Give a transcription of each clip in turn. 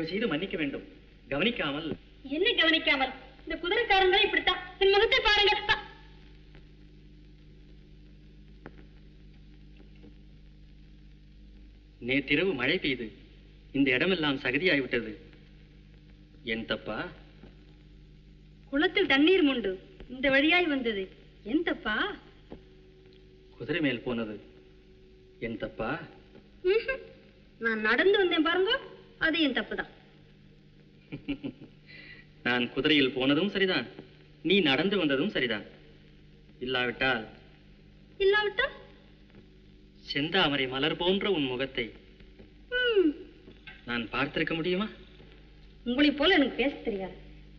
தயவு செய்து மன்னிக்க வேண்டும் கவனிக்காமல் என்ன கவனிக்காமல் இந்த குதிரைக்காரங்க இப்படித்தான் என் முகத்தை பாருங்க அப்பா. நேற்றிரவு மழை பெய்து இந்த இடமெல்லாம் சகதியாய்விட்டது என் தப்பா குளத்தில் தண்ணீர் முண்டு இந்த வழியாய் வந்தது என் தப்பா குதிரை மேல் போனது என் தப்பா ம்ஹும். நான் நடந்து வந்தேன் பாருங்க அது என் தப்புதான் நான் குதிரையில் போனதும் சரிதான் நீ நடந்து வந்ததும் சரிதான் இல்லாவிட்டால் இல்லாவிட்டா செந்தாமரை மலர் போன்ற உன் முகத்தை ம், நான் பார்த்திருக்க முடியுமா உங்களைப் போல எனக்கு பேச தெரியாது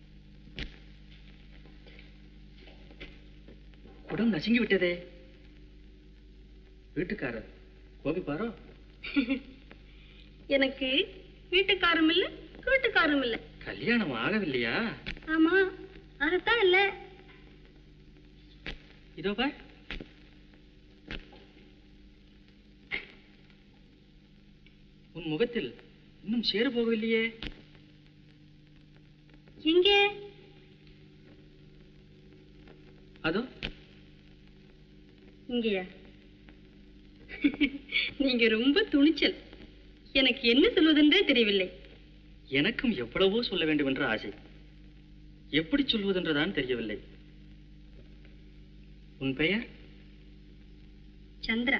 குடம் நசுங்கி விட்டதே வீட்டுக்காரர் கோபிப்பாரோ எனக்கு வீட்டுக்காரும் இல்ல வீட்டுக்காரும் இல்ல கல்யாணம் ஆகவில்லையா ஆமா அதத்தான் இல்ல இதோ பார் உன் முகத்தில் இன்னும் சேறு போகவில்லையே எங்கே அதோ இங்கேயா நீங்க ரொம்ப துணிச்சல் எனக்கு என்ன சொல்வதென்றே தெரியவில்லை எனக்கும் எவ்வளவோ சொல்ல வேண்டும் என்ற ஆசை எப்படி சொல்வதென்றுதான் தெரியவில்லை உன் பெயர் சந்திரா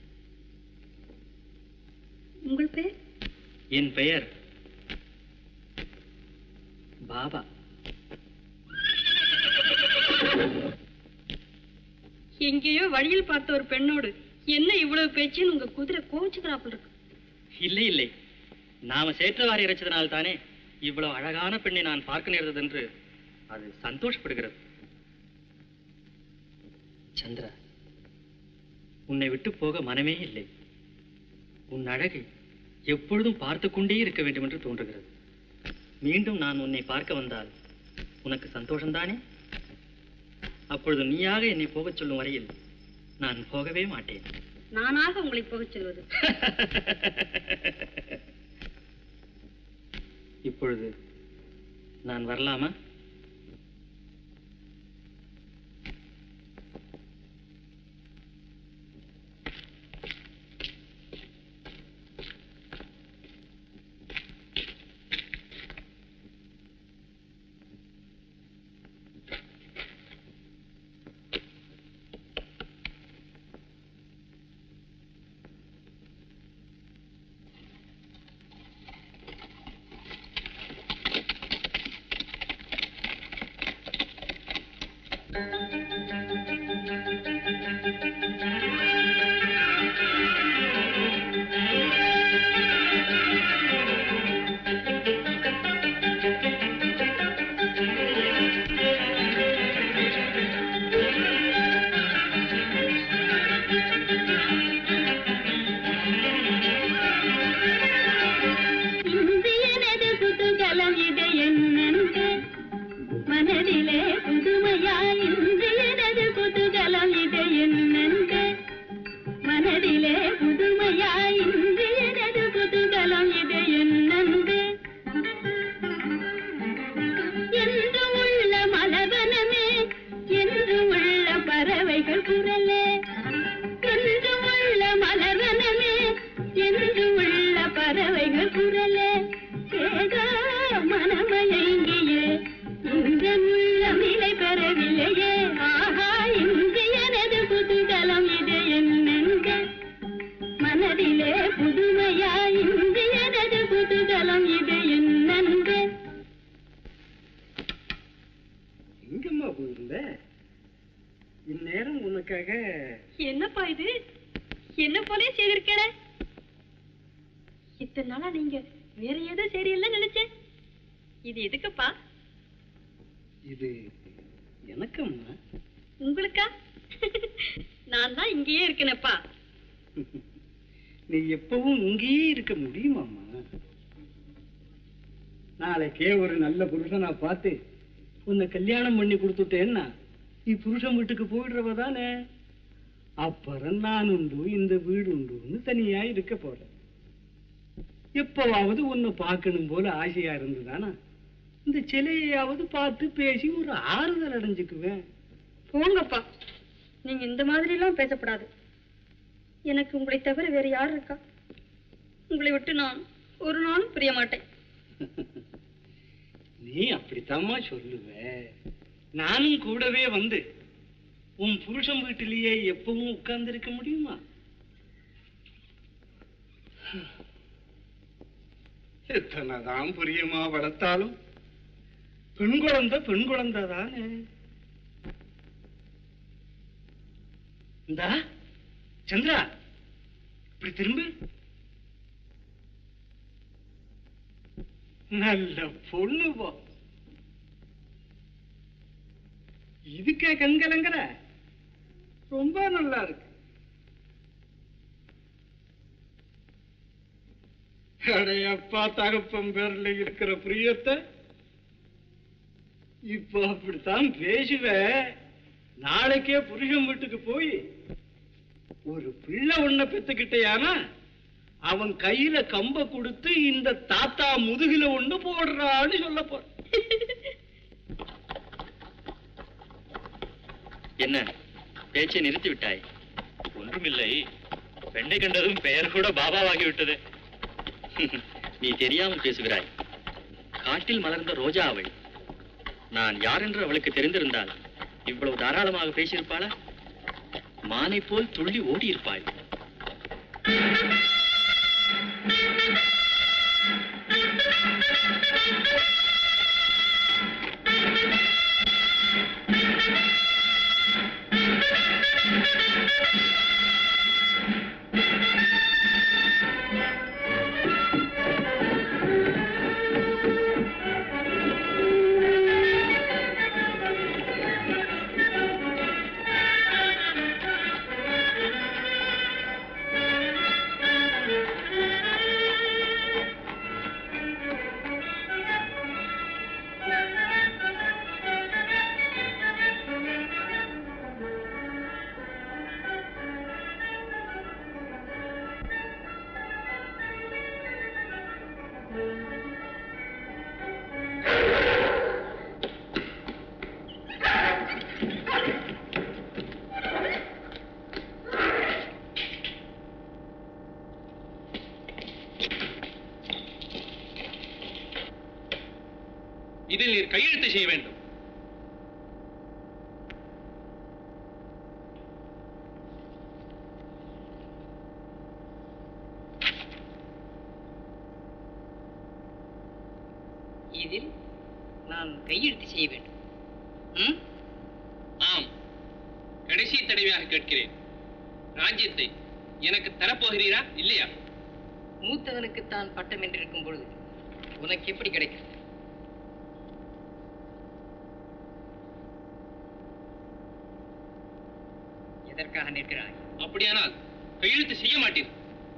உங்கள் பெயர் என் பெயர் பாபா எங்கேயோ வழியில் பார்த்த ஒரு பெண்ணோடு என்ன இவ்வளவு பேச்சுன்னு உங்க குதிரை கோவிச்சுக்கிறாப்புல இருக்கு இல்லை இல்லை நாம சேற்றவாரி இறைச்சதனால் தானே இவ்வளவு அழகான பெண்ணை நான் பார்க்க நேர்ந்தது என்று அது சந்தோஷப்படுகிறது சந்திரா உன்னை விட்டு போக மனமே இல்லை உன் அழகை எப்பொழுதும் பார்த்து கொண்டே இருக்க வேண்டும் என்று தோன்றுகிறது மீண்டும் நான் உன்னை பார்க்க வந்தால் உனக்கு சந்தோஷம்தானே அப்பொழுது நீயாக என்னை போகச் சொல்லும் வரையில் நான் போகவே மாட்டேன் நானாக உங்களை போகச் சொல்வது இப்பொழுது நான் வரலாமா இந்தியனது குதூகலம் இது என்னென்று மனதிலே புதுமையா இந்தியனது குதூகலம் இது என்னென்று மனதிலே புதுமையா இந்தியனது குதூகலம் இது என்னென்று என்று உள்ள மலவனமே என்று உள்ள பறவைகள் குரலே என்று உள்ள மலர்வனமே என்று உள்ள பறவைகள் குரலே ஏதோ மனமயங்கியே இந்த உள்ளம் நிலை பெறவில்லையே ஆஹா இந்தியனது குதூகலம் இது என்னென்க மனதிலே புதுமையா இந்தியனது குதூகலம் இது என்னென்க எங்கம்மா போயிருந்த இந்நேரம் உனக்காக என்னப்பா இது என்ன போலே செய்திருக்கேன இத்தனை நாளா நீங்க வேற ஏதோ சரியில்லை நினைச்சேன் இது எதுக்குப்பா இது எனக்கம்மா உங்களுக்கா நான் தான் இங்கேயே இருக்கேனப்பா நீ எப்பவும் இங்கேயே இருக்க முடியுமாம்மா நாளைக்கே ஒரு நல்ல புருஷனா பார்த்து உன்னை கல்யாணம் பண்ணி கொடுத்துட்டேன்னா நீ புருஷன் வீட்டுக்கு போயிடுறவ தானே அப்புறம் நான் உண்டு இந்த வீடு உண்டுன்னு தனியா இருக்க போறேன் எப்பவாவது உன்னை பார்க்கணும் போல ஆசையா இருந்ததானா இந்த சிலையையாவது பார்த்து பேசி ஒரு ஆறுதல் அடைஞ்சுக்குவேன் போங்கப்பா நீங்க இந்த மாதிரி எல்லாம் பேசப்படாது எனக்கு உங்களை தவிர வேற யார் இருக்கா உங்களை விட்டு நான் ஒரு நாளும் பிரிய மாட்டேன் நீ அப்படித்தாம்மா சொல்லுவ நானும் கூடவே வந்து உன் புருஷன் வீட்டிலேயே எப்பவும் உட்கார்ந்து இருக்க முடியுமா எத்தனைதான் புரியுமா வளர்த்தாலும் பெண் குழந்தை பெண் குழந்தை தானே இந்தா சந்திரா இப்படி திரும்பு நல்ல பொண்ணு போ இதுக்கே கண்கலங்கிற ரொம்ப நல்லா இருக்கு அடையப்பா தகப்பன் பேர்ல இருக்கிற பிரியத்தை இப்போ அப்படித்தான் பேசுவ நாளைக்கே புருஷன் வீட்டுக்கு போய் ஒரு பிள்ளை உன்னை பெத்துக்கிட்டேயானா அவன் கையில கம்ப கொடுத்து இந்த தாத்தா முதுகுல ஒண்ணு போடுறான்னு சொல்ல போற என்ன பேச்சை நிறுத்தி விட்டாய் ஒன்றுமில்லை பெண்ணை கண்டதும் பெயர் கூட பாபாவாகி விட்டது நீ தெரியாமல் பேசுகிறாய் காட்டில் மலர்ந்த ரோஜா அவள் நான் யார் என்று அவளுக்கு தெரிந்திருந்தால் இவ்வளவு தாராளமாக பேசியிருப்பாளா மானை போல் துள்ளி ஓடி இருப்பாள் இதில் நீர் கையெழுத்து செய்ய வேண்டும் இதில் நான் கையெழுத்து செய்ய வேண்டும் ம்? ஆம் கடைசி தடவையாக கேட்கிறேன் ராஜ்யத்தை எனக்கு தரப்போகிறீரா இல்லையா மூத்தவனுக்குத்தான் பட்டம் என்றிருக்கும் பொழுது உனக்கு எப்படி கிடைக்கும் எதற்காக நிற்கிறாய் அப்படியானால் கையெழுத்து செய்ய மாட்டீர்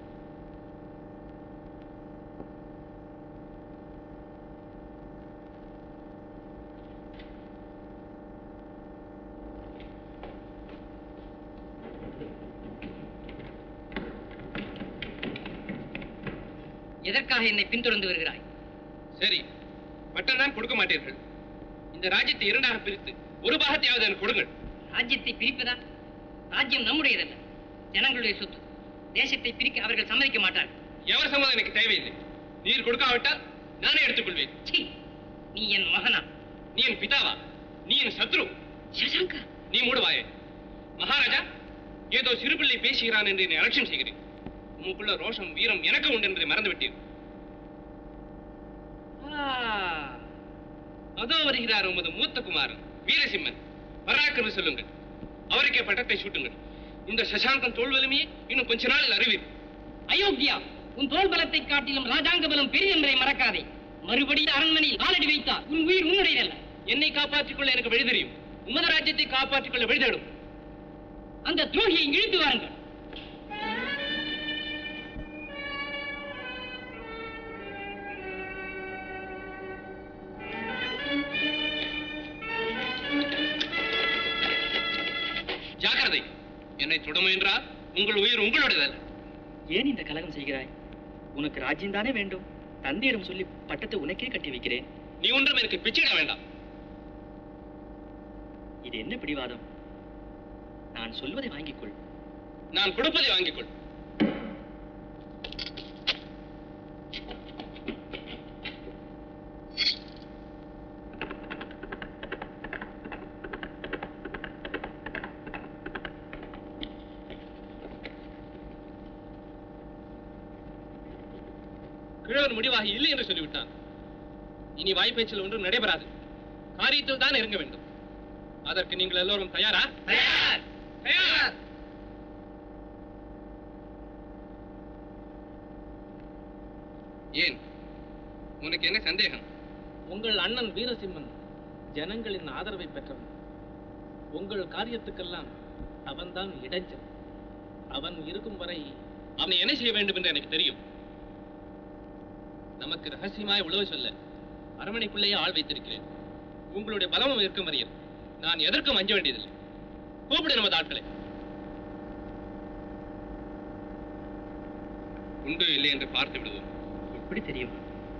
எதற்காக என்னை பின்தொடர்ந்து வருகிறாய் சரி பட்டம் தான் கொடுக்க மாட்டீர்கள் இந்த ராஜ்யத்தை இரண்டாக பிரித்து ஒரு பாகத்தையாவது எனக்கு கொடுங்கள் ராஜ்யத்தை பிரிப்பதா ராஜ்யம் நம்முடையதல்ல ஜனங்களுடைய சொத்து தேசத்தை பிரிக்க அவர்கள் சம்மதிக்க மாட்டார்கள் எவர் சம்மதம் எனக்கு தேவையில்லை நீர் கொடுக்காவிட்டால் நானே எடுத்துக்கொள்வேன் சீ நீ என் மகனா நீ என் பிதாவா நீ என் சத்ரு சசாங்கா நீ மூடுவாயே மகாராஜா ஏதோ சிறுபிள்ளை பேசுகிறான் என்று என்னை அலட்சியம் செய்கிறேன் உமக்குள்ள ரோஷம் வீரம் எனக்கு உண்டு என்பதை மறந்து விட்டீர் அதோ வருகிறார் உமது மூத்த குமாரன் வீரசிம்மன் பராக்கிரம சொல்லுங்கள் அவருக்கே பட்டத்தை சூட்டுங்கள் இந்த சசாங்கன் தோல் வலிமையை இன்னும் கொஞ்ச நாளில் அறிவீர் அயோக்கியா உன் தோல் பலத்தை காட்டிலும் ராஜாங்க பலம் பெரிய என்பதை மறக்காதே மறுபடியும் அரண்மனையில் காலடி வைத்தால் உன் உயிர் உன்னுடையதல்ல என்னை காப்பாற்றிக் கொள்ள எனக்கு வழி தெரியும் உமது ராஜ்யத்தை காப்பாற்றிக் கொள்ள வழி தேடும் அந்த துரோகியை இழுத்து வாருங்கள் ஜாக்கிரதை என்னை தொட முயன்றால் உங்கள் உயிர் உங்களுடையதல்ல ஏன் இந்த கலகம் செய்கிறாய் உனக்கு ராஜ்யம் தானே வேண்டும் தந்தையிடம் சொல்லி பட்டத்தை உனக்கே கட்டி வைக்கிறேன் நீ ஒன்றும் எனக்கு பிச்சையிட வேண்டாம் இது என்ன பிடிவாதம் நான் சொல்வதை வாங்கிக் கொள் நான் கொடுப்பதை வாங்கிக் கொள் கிழவன் முடிவாக இல்லை என்று சொல்லிவிட்டான் இனி வாய்ப்பேச்சில் ஒன்றும் நடைபெறாது காரியத்தில் தான் இறங்க வேண்டும் அதற்கு நீங்கள் எல்லோரும் தயாரா தயார் தயார் ஏன் உனக்கு என்ன சந்தேகம் உங்கள் அண்ணன் வீரசிம்மன் ஜனங்களின் ஆதரவை பெற்றவன் உங்கள் காரியத்துக்கெல்லாம் அவன்தான் இடைஞ்சல் அவன் இருக்கும் வரை அவனை என்ன செய்ய வேண்டும் என்று எனக்கு தெரியும் நமக்கு ரகசியமாய் உழவு சொல்ல அரமனைக்குள்ளேயே ஆள் வைத்திருக்கிறேன் உங்களுடைய பலமும் இருக்கும் வரையில் நான் எதற்கும் அஞ்ச வேண்டியதில்லை கூப்பிடு நமது ஆட்களை உண்டு இல்லை என்று பார்த்து விடுவோம் எப்படி தெரியும்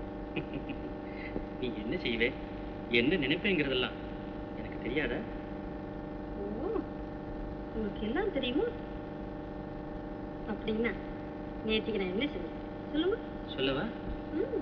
நீ என்ன செய்வே என்ன நினைப்பேங்கிறதெல்லாம் எனக்கு தெரியாதா ஓ உனக்கு எல்லாம் தெரியுமா அப்படின்னா நேற்றுக்கு நான் என்ன செஞ்சேன் சொல்லுங்க சொல்லவா ம்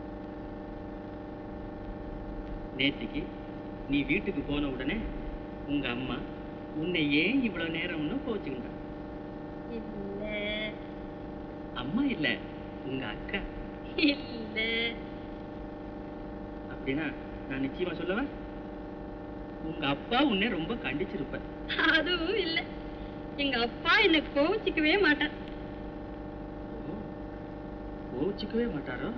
நேத்திக்கு நீ வீட்டுக்கு போன உடனே உங்க அம்மா உன்னை ஏன் இவ்வளவு நேரம்னு போச்சுக்கிட்டா இல்ல அம்மா இல்ல உங்க அக்கா இல்ல அப்படின்னா நான் நிச்சயமா சொல்லவா உங்க அப்பா உன்னை ரொம்ப கண்டிச்சிருப்ப அதுவும் இல்ல எங்க அப்பா என்ன கோவிச்சுக்கவே மாட்டார் ஓ, கோவிச்சுக்கவே மாட்டாரோ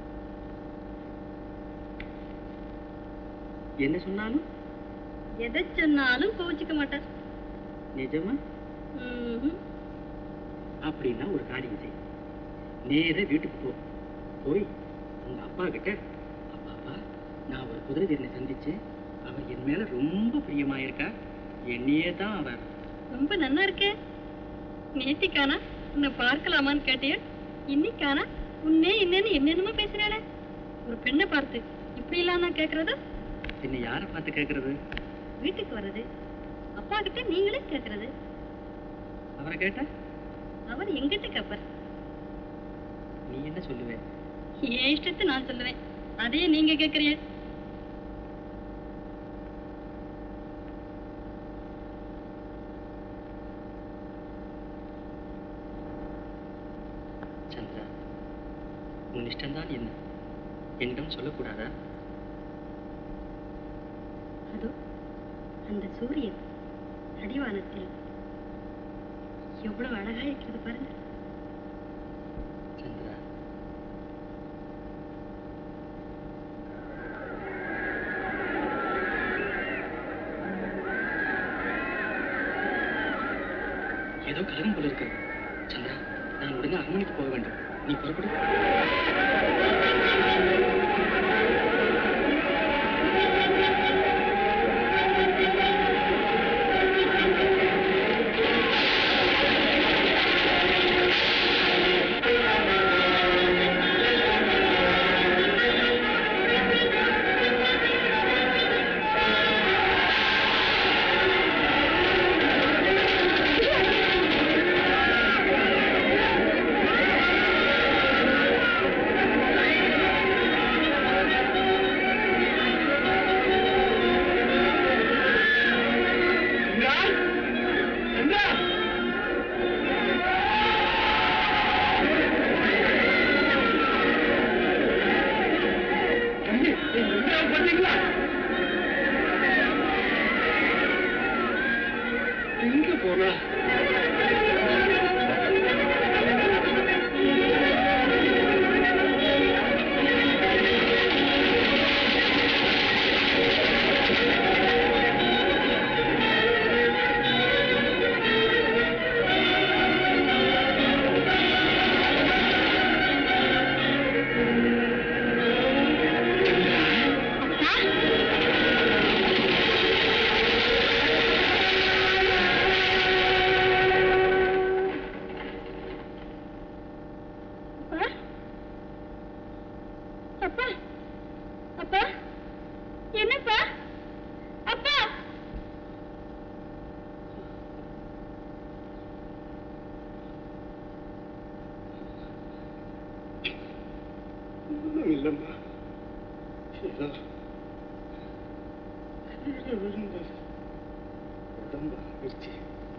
என்ன சொன்னாலும் எதை சொன்னாலும் கோவிச்சுக்க மாட்டார் நிஜமா ம்ஹும். அப்படின்னா ஒரு காரியம் செய் நேரா வீட்டுக்கு போ போய் உங்க அப்பா கிட்ட அப்பா அப்பா நான் ஒரு குதிரை வீரனை சந்திச்சேன் அவர் என் மேல ரொம்ப பிரியமா இருக்கா என்னையே தான் அவர் ரொம்ப நன்னா இருக்கே நேத்திக்கானா உன்னை பார்க்கலாமான்னு கேட்டியா இன்னைக்கானா உன்னே என்னன்னு என்னென்னமோ பேசுறாளே ஒரு பெண்ணை பார்த்து இப்படி எல்லாம் நான் கேக்குறது பின்ன யாரை பார்த்து கேட்கறது வீட்டுக்கு வர்றது அப்பா கிட்ட நீங்களே கேக்குறது அவரை கேட்டா அவர் எங்கிட்ட கேப்பார் நீ என்ன சொல்லுவே என் இஷ்டத்தை நான் சொல்லுவேன் அதையே நீங்க கேக்குறீங்க சந்திரா உன் இஷ்டம்தான் என்ன என்னிடம் சொல்லக்கூடாதா அதோ அந்த சூரியன் அடிவானத்தில் எவ்வளவு அழகா இருக்கிறது பாருங்க சந்திரா ஏதோ கலகம் போல இருக்கு சந்திரா நான் உடனே அரண்மனைக்கு போக வேண்டும் நீ புறப்படு எங்க போனா அப்பா என்னப்பா அப்பா ஒண்ணும் இல்லம்மா ஏதோ கீழே விழுந்தது உடம்பு ஆகிடுச்சு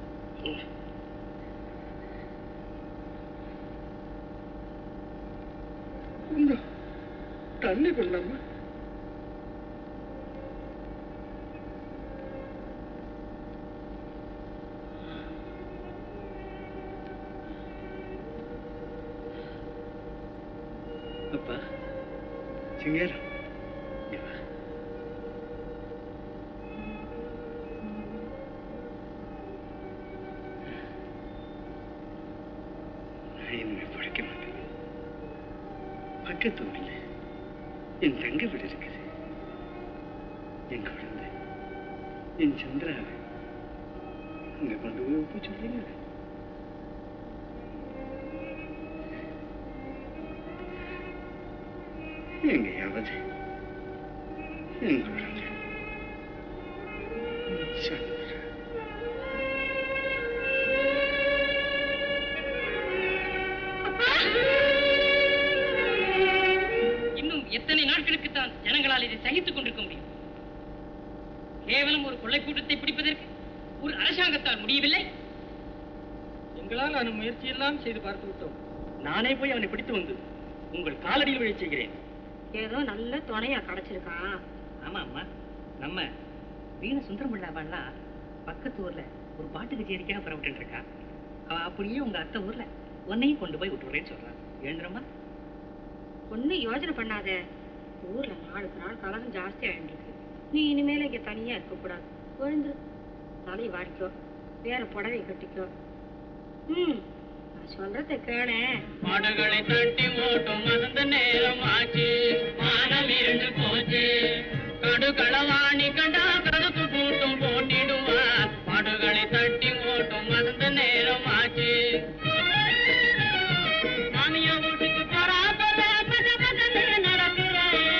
கொஞ்சம் தண்ணி கொண்டாமா அப்பா சிங்காரம் இங்க வா. நான் இனிமே பிழைக்க மாட்டேன் பக்கத்து ஊர்ல என் தங்க வீடு இருக்குது என் குழந்தை என் சந்திராவை அங்க கொண்டு போய் ஒப்பு சொல்லுங்க எங்கேயாவது என் குழந்தை சந்திரா இன்னும் எத்தனை நாட்களுக்கு தான் ஜனங்களால் இதை சகித்துக் கொண்டிருக்க முடியும் கேவலம் ஒரு கொள்ளை கூட்டத்தை பிடிப்பதற்கு ஒரு அரசாங்கத்தால் முடியவில்லை எங்களால் அந்த முயற்சியெல்லாம் செய்து பார்த்து விட்டோம் நானே போய் அவனை பிடித்து வந்து உங்கள் காலடியில் விழச் செய்கிறேன் ஏதோ நல்ல துணையா கிடைச்சிருக்கான் ஆமா அம்மா நம்ம வீண சுந்தரம் பிள்ளாவெல்லாம் பக்கத்து ஊர்ல ஒரு பாட்டு கச்சேரிக்காக புறப்பட்டு இருக்கா அவ அப்படியே உங்க அத்தை ஊர்ல உன்னையும் கொண்டு போய் விட்டுறேன்னு சொல்றான் எழுந்துறமா ஒன்னும் யோசனை பண்ணாத ஊர்ல நாளுக்கு நாள் கலகம் ஜாஸ்தி ஆயிருக்கு நீ இனிமேல இங்க தனியா இருக்க கூடாது விழுந்து தலையை வாரிக்கோ வேற புடவை கட்டிக்கோ ம் நான் சொல்றத கேளேன் மாடுகளை தட்டி ஓட்டும் மறந்த நேரம் ஆச்சு மானம் இருண்டு போச்சு கடு களவாணி கண்டா கருத்து கூட்டும் போட்டிடுவார் மாடுகளை தட்டி ஓட்டும் மறந்த நேரம் ஆச்சு மாமியா வீட்டுக்கு போறா போல பத பதன்னு நடக்கிறேன்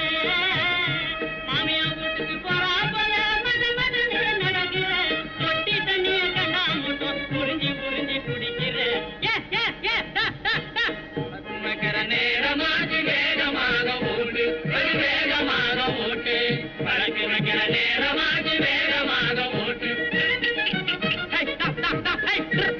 மாமியா வீட்டுக்கு போறா போல மத மதன்னு நடக்கிறேன் தொட்டி தண்ணிய கண்டா மட்டும் புரிஞ்சு புரிஞ்சு குடிக்கிறேன் ஏ ஏ ஏ டா டா டா பதுமக்கர நேரமாகி வேகமாக ஓட்டு வெகு வேகமாக ஓட்டு பழக்கு வைக்கிற நேரமாகி வேகமாக ஓட்டு ஹை, டா, டா, டா, ஹை.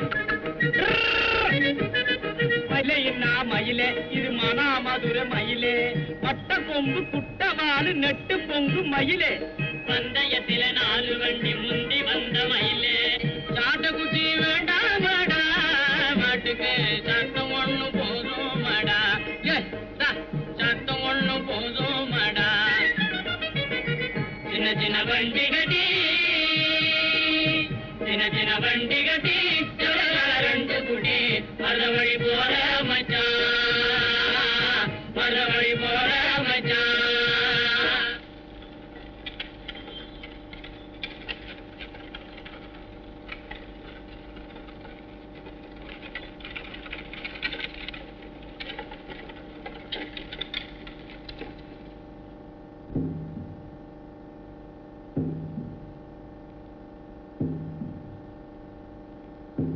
மயிலையின்னா மயிலே இது மனா மதுர மயிலே பட்ட கொம்பு குட்டவாலு நெட்டு பொங்கு மயிலே பந்தயத்தில நாலு வண்டி முந்தி வந்த மயிலே சாட்ட குச்சி வேண்டாமடா மாட்டுக்கு சட்டம் ஒண்ணு போதும் மடா ஏ, டா, சட்டம் ஒண்ணு போதும் மடா சின்ன சின்ன வண்டி கட்டி சின்ன சின்ன வண்டி கட்டி செவல ரெண்டு குடி மர வழி போற மச்சான் மர வழி போற மச்சான் ஆ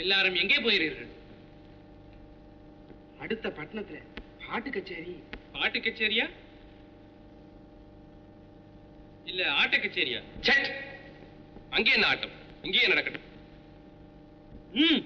எல்லாரும் எங்கே போகிறீர்கள் அடுத்த பட்டணத்துல பாட்டு கச்சேரி பாட்டு கச்சேரியா இல்ல ஆட்ட கச்சேரியா சட் அங்கே என்ன ஆட்டம் இங்கேயே நடக்கட்டும் ம்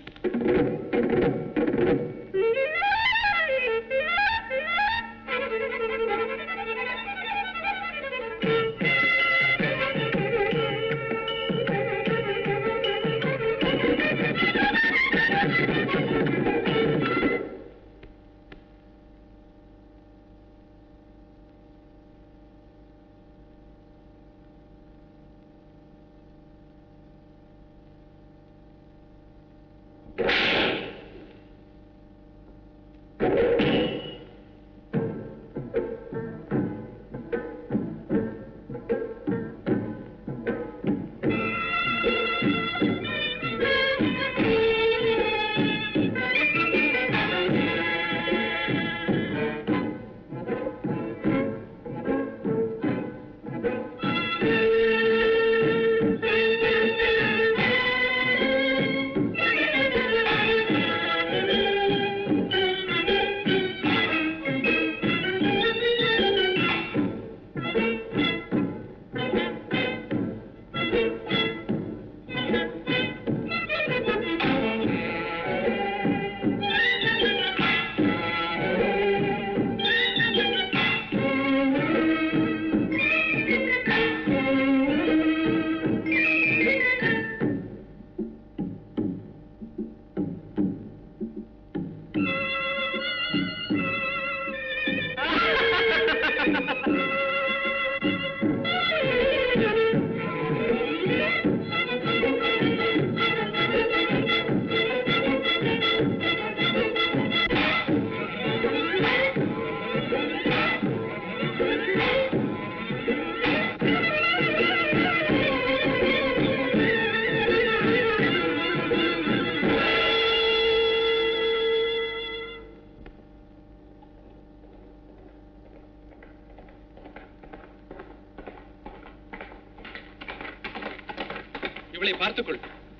இவளை பார்த்துக்கொள்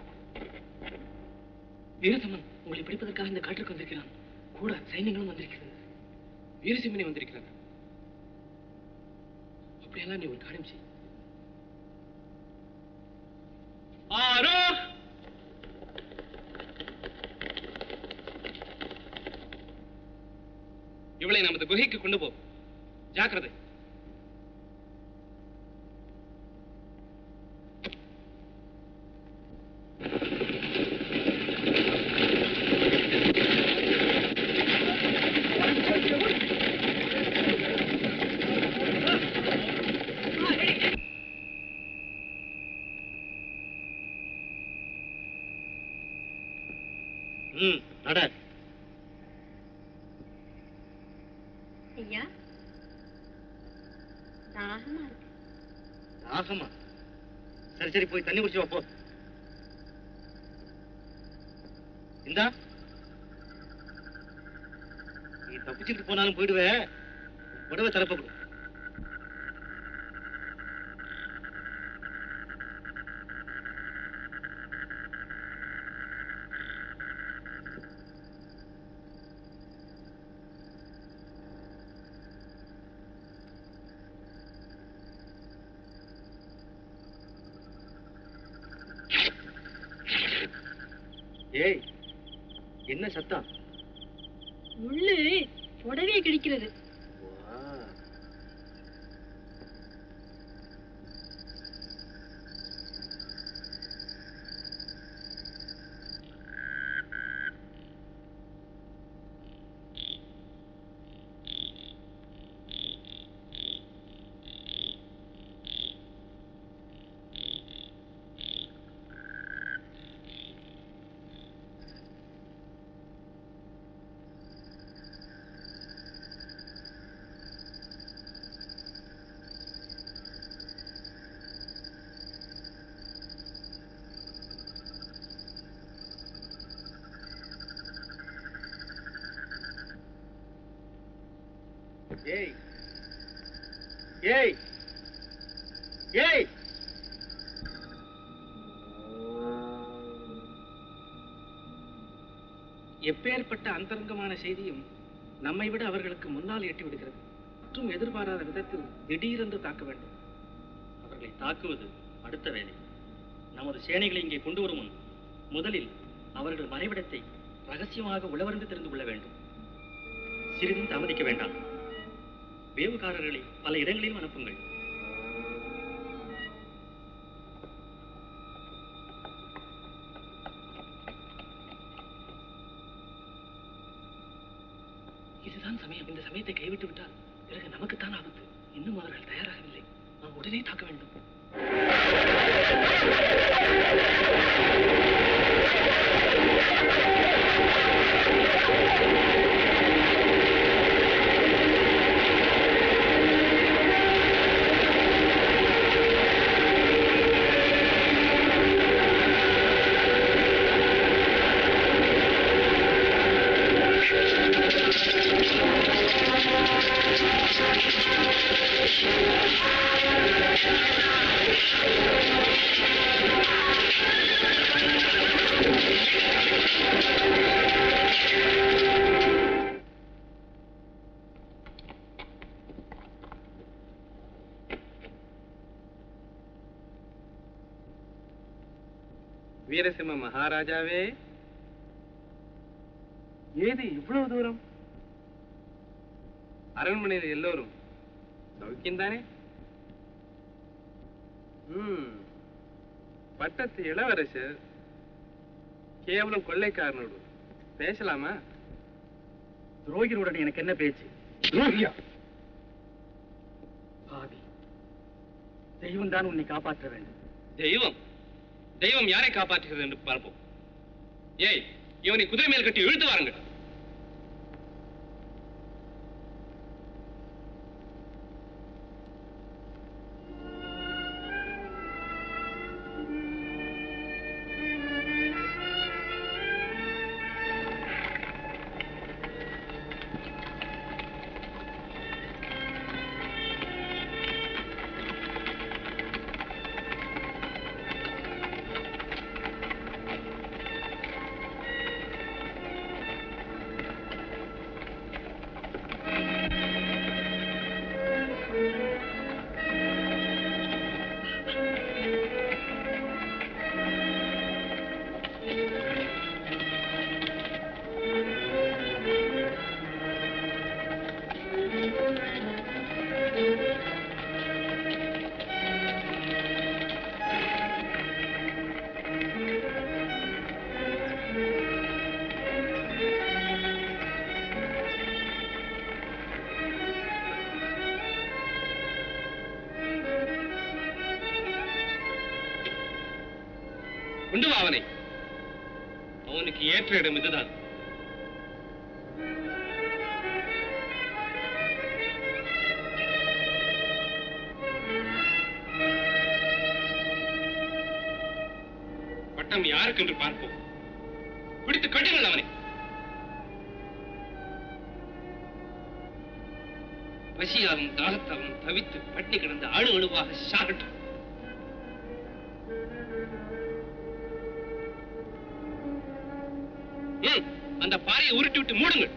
வீரசம்மன் உங்களை பிடிப்பதற்காக இந்த காட்டிற்கு வந்திருக்கிறான் கூட சைன்யங்களும் வந்திருக்கிறது வீரசிம்மனை வந்திருக்கிறார் அப்படியெல்லாம் நீ ஒரு காரியம் செய் ஆரோ இவளை நமது குகைக்கு கொண்டு போ ஜாக்கிரதை ம் நட ஐயா தாகமா இருக்கு ஆகமா சரி சரி போய் தண்ணி குடிச்சு வா போ இந்தா நீ தப்பிச்சுட்டு போனாலும் போயிடுவே உடவை தரப்படும் ஏய் என்ன சத்தம் முள்ளு புடவையை கிழிக்கிறது வா. ஏய் ஏய் ஏய் எப்பேற்பட்ட அந்தரங்கமான செய்தியும் நம்மை விட அவர்களுக்கு முன்னால் எட்டி விடுகிறது மற்றும் எதிர்பாராத விதத்தில் திடீரென்று தாக்க வேண்டும் அவர்களை தாக்குவது அடுத்த வேலை நமது சேனைகளை இங்கே கொண்டு வரும் முன் முதலில் அவர்கள் மறைவிடத்தை ரகசியமாக உளவறிந்து தெரிந்து கொள்ள வேண்டும் சிறிதும் தாமதிக்க வேண்டாம் வேவுகாரர்களை பல இடங்களிலும் அனுப்புங்கள் இதுதான் சமயம் இந்த சமயத்தை கைவிட்டு விட்டால் பிறகு நமக்குத்தான் ஆபத்து இன்னும் அவர்கள் தயாராகவில்லை நாம் உடனே தாக்க வேண்டும் வீரசிம்ம மகாராஜாவே ஏது இவ்வளவு தூரம் அரண்மனையில் எல்லோரும் சௌக்கியம்தானே ம் பட்டத்து இளவரசர் கேவலம் கொள்ளைக்காரனோடு பேசலாமா துரோகிகளுடன் எனக்கு என்ன பேச்சு துரோகியா பாவி தெய்வம் தான் உன்னை காப்பாற்ற வேண்டும் தெய்வம் தெய்வம் யாரை காப்பாற்றுகிறது என்று பார்ப்போம் ஏய் இவனை குதிரை மேல் கட்டி இழுத்து வாருங்கள் கொண்டு வா அவனை அவனுக்கு ஏற்ற இடம் இதுதான் பட்டம் யாருக்கு என்று பார்ப்போம் பிடித்து கட்டுங்கள் அவனை பசியாலும் தாகத்தாலும் தவித்து பட்டி கிடந்த அணு அணுவாக சாகட்டும் ம், அந்த பாறையை உருட்டி விட்டு மூடுங்கள்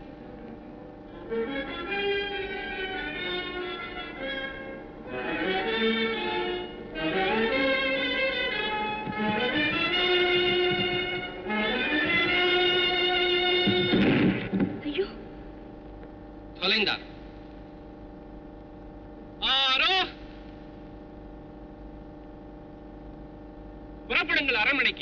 ஐயோ தொலைந்தார் ஆரோ புறப்படுங்கள் அரண்மனைக்கு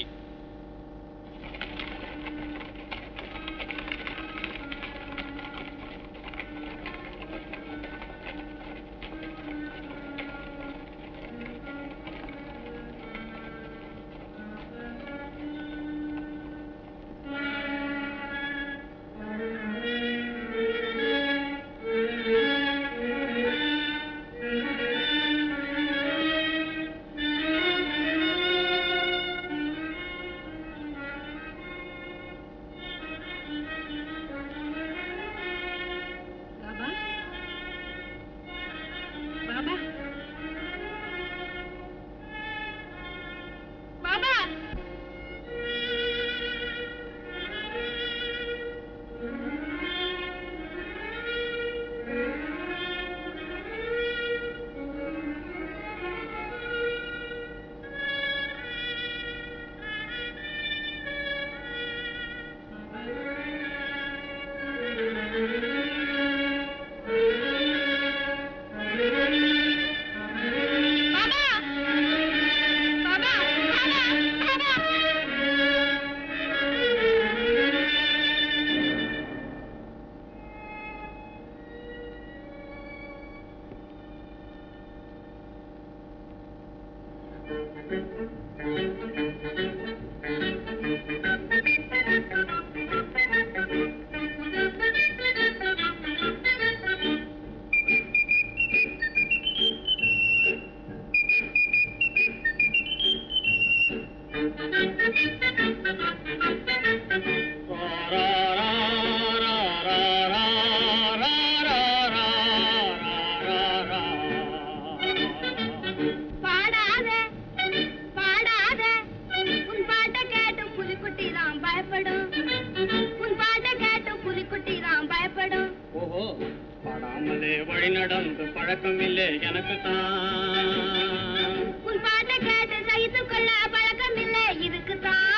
பாடாத பாடாத உன் பாட்டை கேட்டு புலிக்குட்டி தான் பயப்படும் உன் பாட்டை கேட்டு புலிக்குட்டி தான் பயப்படும் ஓஹோ பாடாமலே வழி நடந்து பழக்கம் இல்லை எனக்கு தான் உன் பாட்டை கேட்டு சகித்து கொள்ள பழக்கம் இல்லை இருக்குதான்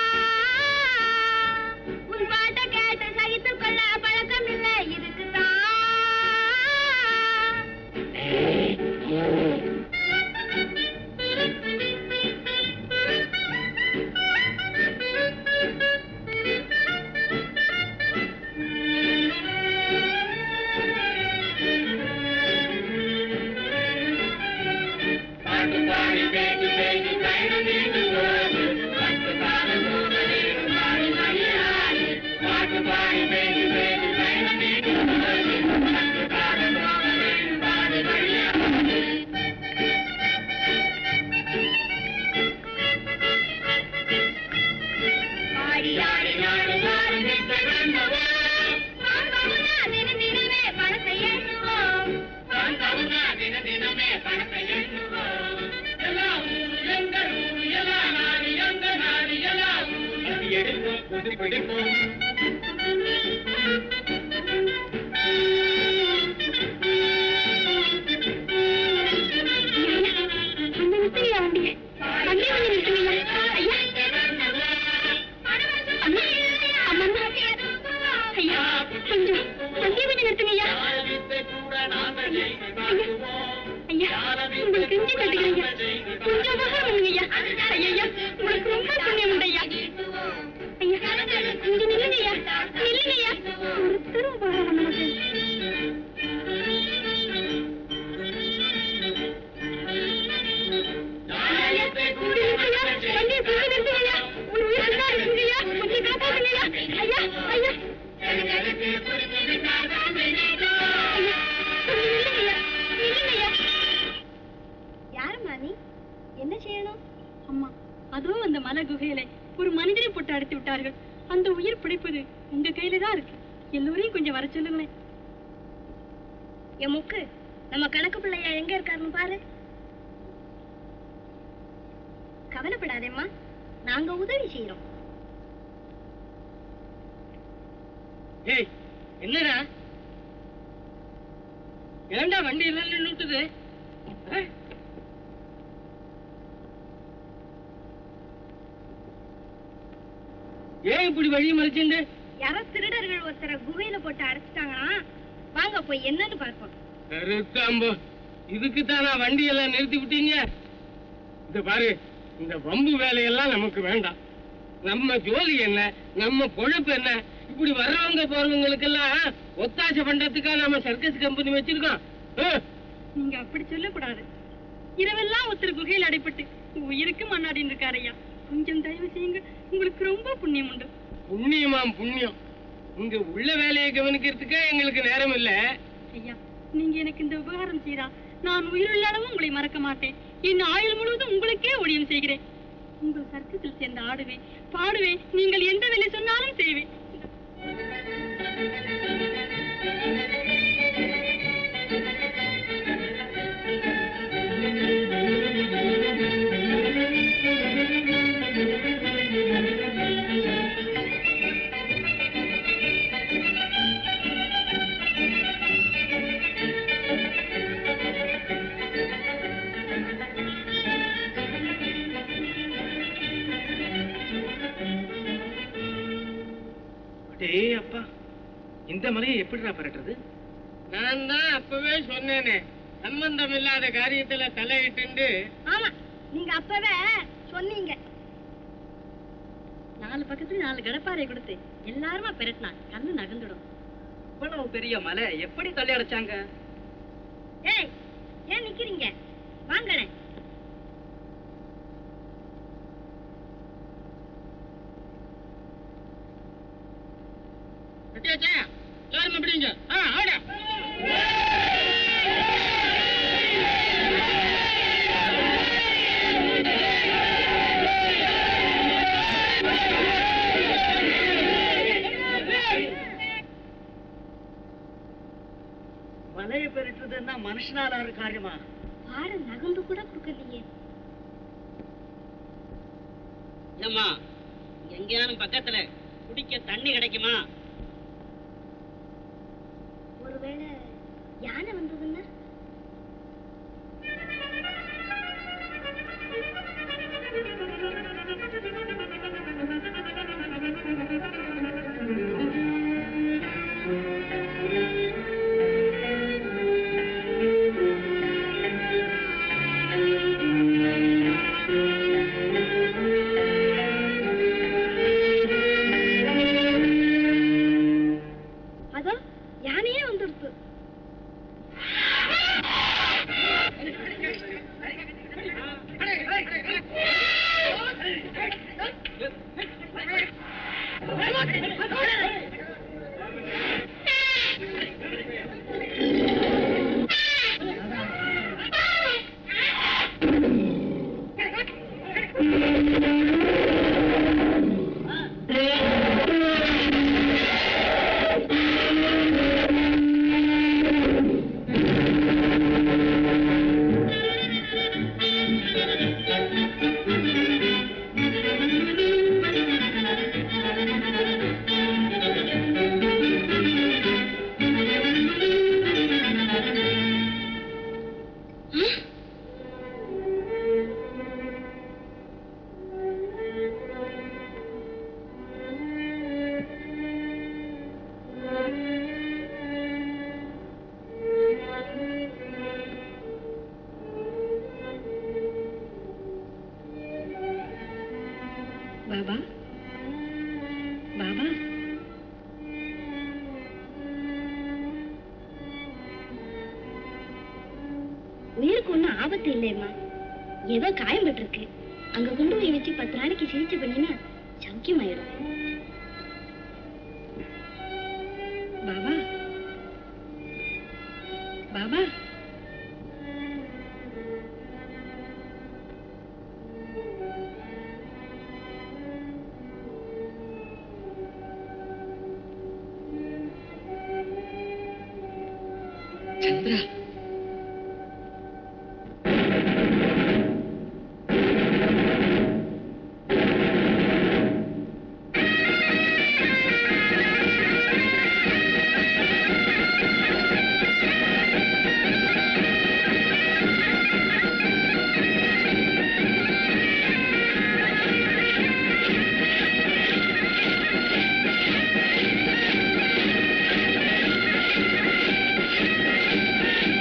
உன் பாட்டை கேட்டு சகித்து கொள்ள பழக்கம் இல்லை இருக்குதான் ஆடி ஆடி நாடு நாடு நிற்க வேண்டுவோம் தினம் தினமே பணத்தை எண்ணுவோம் தினம் தினமே பணத்தை எண்ணுவோம் எல்லா ஊரு எங்கள் ஊரு எல்லா நாடு எங்க நாடு எல்லா ஊரு எடுப்போம் புது பிடிப்போம் யாரும்மா நீ என்ன செய்யணும் அம்மா அதுவும் அந்த மலை குகையில ஒரு மனிதனை போட்டு அடைத்து விட்டார்கள் அந்த உயிர் பிடிப்பது உங்க கையில தான் இருக்கு எல்லோரையும் கொஞ்சம் வர சொல்லுங்களேன் என் முக்கு நம்ம கணக்கு பிள்ளையா எங்க இருக்காருன்னு பாரு கவலைப்படாதேம்மா நாங்க உதவி செய்யறோம் ஏய் என்னடா ஏன்டா வண்டி எல்லாம் நின்னுட்டுது ஆ? ஏன் இப்படி வழி மறைச்சுண்டு யாரோ திருடர்கள் ஒருத்தரை குகையில போட்டு அடைச்சிட்டாங்கன்னா வாங்க போய் என்னன்னு பார்ப்போம் கருத்தாம்போ இதுக்கு தானா வண்டி எல்லாம் நிறுத்தி விட்டீங்க இந்த பாரு இந்த வம்பு வேலையெல்லாம் நமக்கு வேண்டாம் நம்ம ஜோலி என்ன நம்ம பொழப்பு என்ன இப்படி வர்றவங்க போறவங்களுக்கெல்லாம் ஒத்தாசை பண்றதுக்கா நாம சர்க்கஸ் கம்பெனி வச்சிருக்கோம் ஆ? நீங்க அப்படி சொல்லக்கூடாது இரவெல்லாம் ஒருத்தர் குகையில் அடைப்பட்டு உயிருக்கு மண்ணாடின்னு இருக்காரு ஐயா கொஞ்சம் தயவு செய்யுங்க உங்களுக்கு ரொம்ப புண்ணியம் உண்டு புண்ணியமாம் புண்ணியம் இங்க உள்ள வேலையை கவனிக்கிறதுக்கே எங்களுக்கு நேரம் இல்ல ஐயா நீங்க எனக்கு இந்த உபகாரம் செய்தா நான் உயிருள்ள அளவும் உங்களை மறக்க மாட்டேன் என் ஆயுள் முழுவதும் உங்களுக்கே ஊழியம் செய்கிறேன் உங்கள் சர்க்கத்தில் சேர்ந்து ஆடுவேன் பாடுவேன் நீங்கள் எந்த வேலை சொன்னாலும் செய்வேன் டேய் அப்பா இந்த மலையை எப்படிடா பரட்டுறது நான் தான் அப்பவே சொன்னேனே சம்பந்தம் இல்லாத காரியத்துல தலையிட்டு ஆமா நீங்க அப்பவே சொன்னீங்க நாலு பக்கத்துல நாலு கடப்பாறை கொடுத்து எல்லாருமா பெரட்டினா கண்ணு நகர்ந்துடும் இவ்வளவு பெரிய மலை எப்படி தள்ளி அடைச்சாங்க ஏய் ஏன் நிக்கிறீங்க வாங்கண்ணே கட்டியாச்சா எல்லாரும் எப்படிங்க ஆ ஆடா வலையை பெருட்டுறதுன்னா மனுஷனால ஒரு காரியமா பாட நகம்பு கூட கொடுக்கலையே ஏம்மா எங்கேயானும் பக்கத்துல குடிக்க தண்ணி கிடைக்குமா ஒருவேளை யானை வந்ததுன்னா அதோ யானையே வந்துடுத்து பாபா பாபா உயிருக்கு ஒன்றும் ஆபத்து இல்லையம்மா ஏதோ காயம் பட்டிருக்கு அங்க கொண்டு போய் வச்சு பத்து நாளைக்கு சிகிச்சை பண்ணினா சௌக்கியமாயிடும் பாபா பாபா சந்திரா ஆ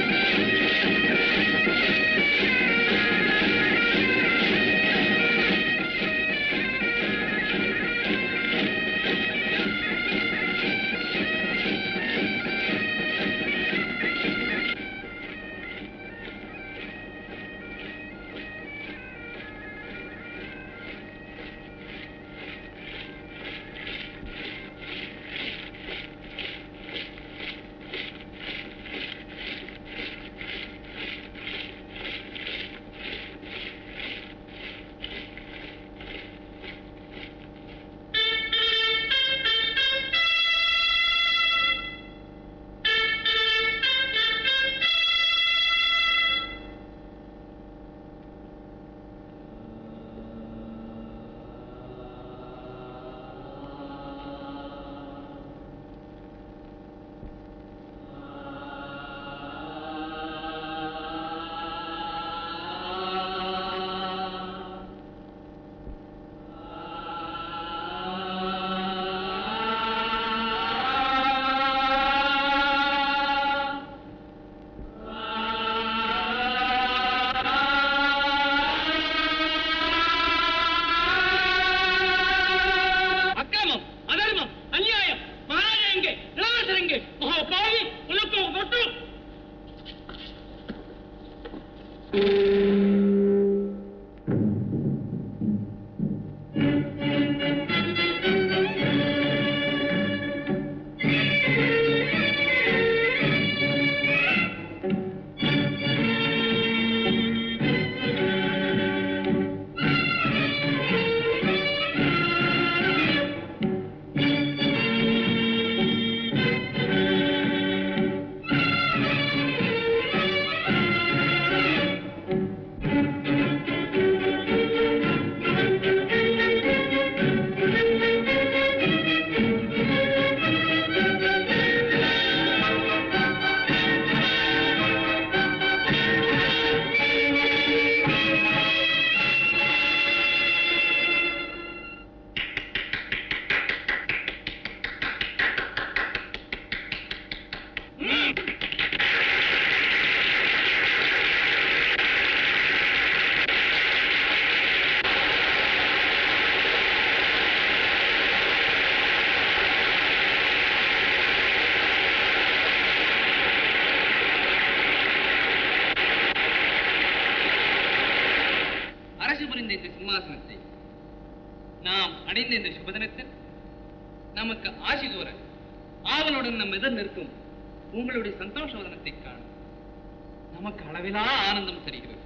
சிம்மாசனத்தை நாம் அடைந்த இந்த சுபதினத்தில் நமக்கு ஆசி கூற ஆவலுடன் நம் எதிர் நிற்கும் உங்களுடைய சந்தோஷ வதனத்தை காண நமக்கு அளவிலா ஆனந்தம் தருகிறது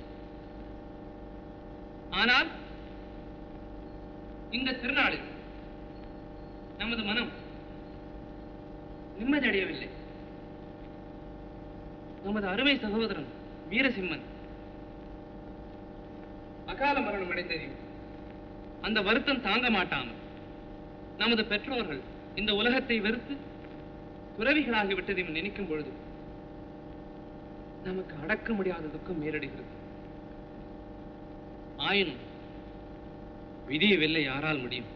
ஆனால் இந்த திருநாளில் நமது மனம் நிம்மதி அடையவில்லை நமது அருமை சகோதரன் வீரசிம்மன் அகால மரணம் அடைந்ததையும் அந்த வருத்தம் தாங்க மாட்டாமல் நமது பெற்றோர்கள் இந்த உலகத்தை வெறுத்து துறவிகளாகி விட்டதையும் நினைக்கும் பொழுது நமக்கு அடக்க முடியாத துக்கம் மேலடைகிறது ஆயினும் விதியை வெல்ல யாரால் முடியும்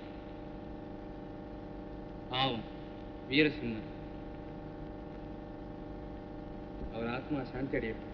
பாவம் வீரசிம்மன் அவர் ஆத்மா சாந்தி அடையட்டும்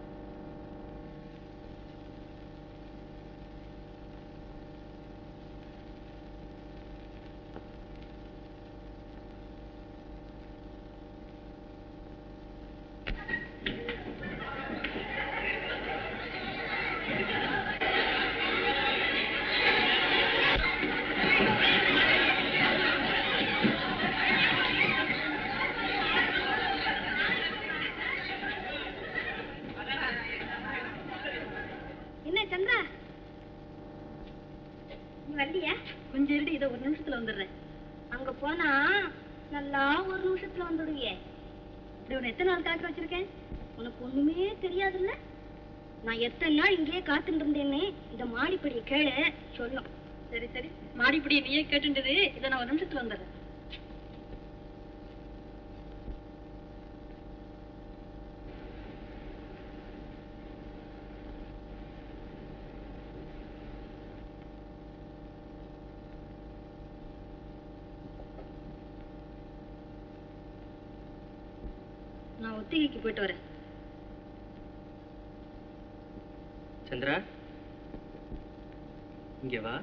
என்ன சந்திரா நீ வரலையா கொஞ்சம் இருடி இதோ ஒரு நிமிஷத்துல வந்துடுறேன் அங்க போனா நல்லா ஒரு நிமிஷத்துல வந்துடுவியே இப்படி உன்னை எத்தனை நாள் காக்க வச்சிருக்கேன் உனக்கு ஒண்ணுமே தெரியாதுல்ல நான் எத்தனை நாள் இங்கேயே காத்துட்டு இருந்தேன்னு இந்த மாடிப்படியை கேளு சொல்லும் சரி சரி மாடிப்படியை நீயே கேட்டுண்டது இதை நான் ஒரு நிமிஷத்துல வந்துடுறேன் நான் ஒத்திகைக்கு போயிட்டு வரேன் சந்திரா இங்க வா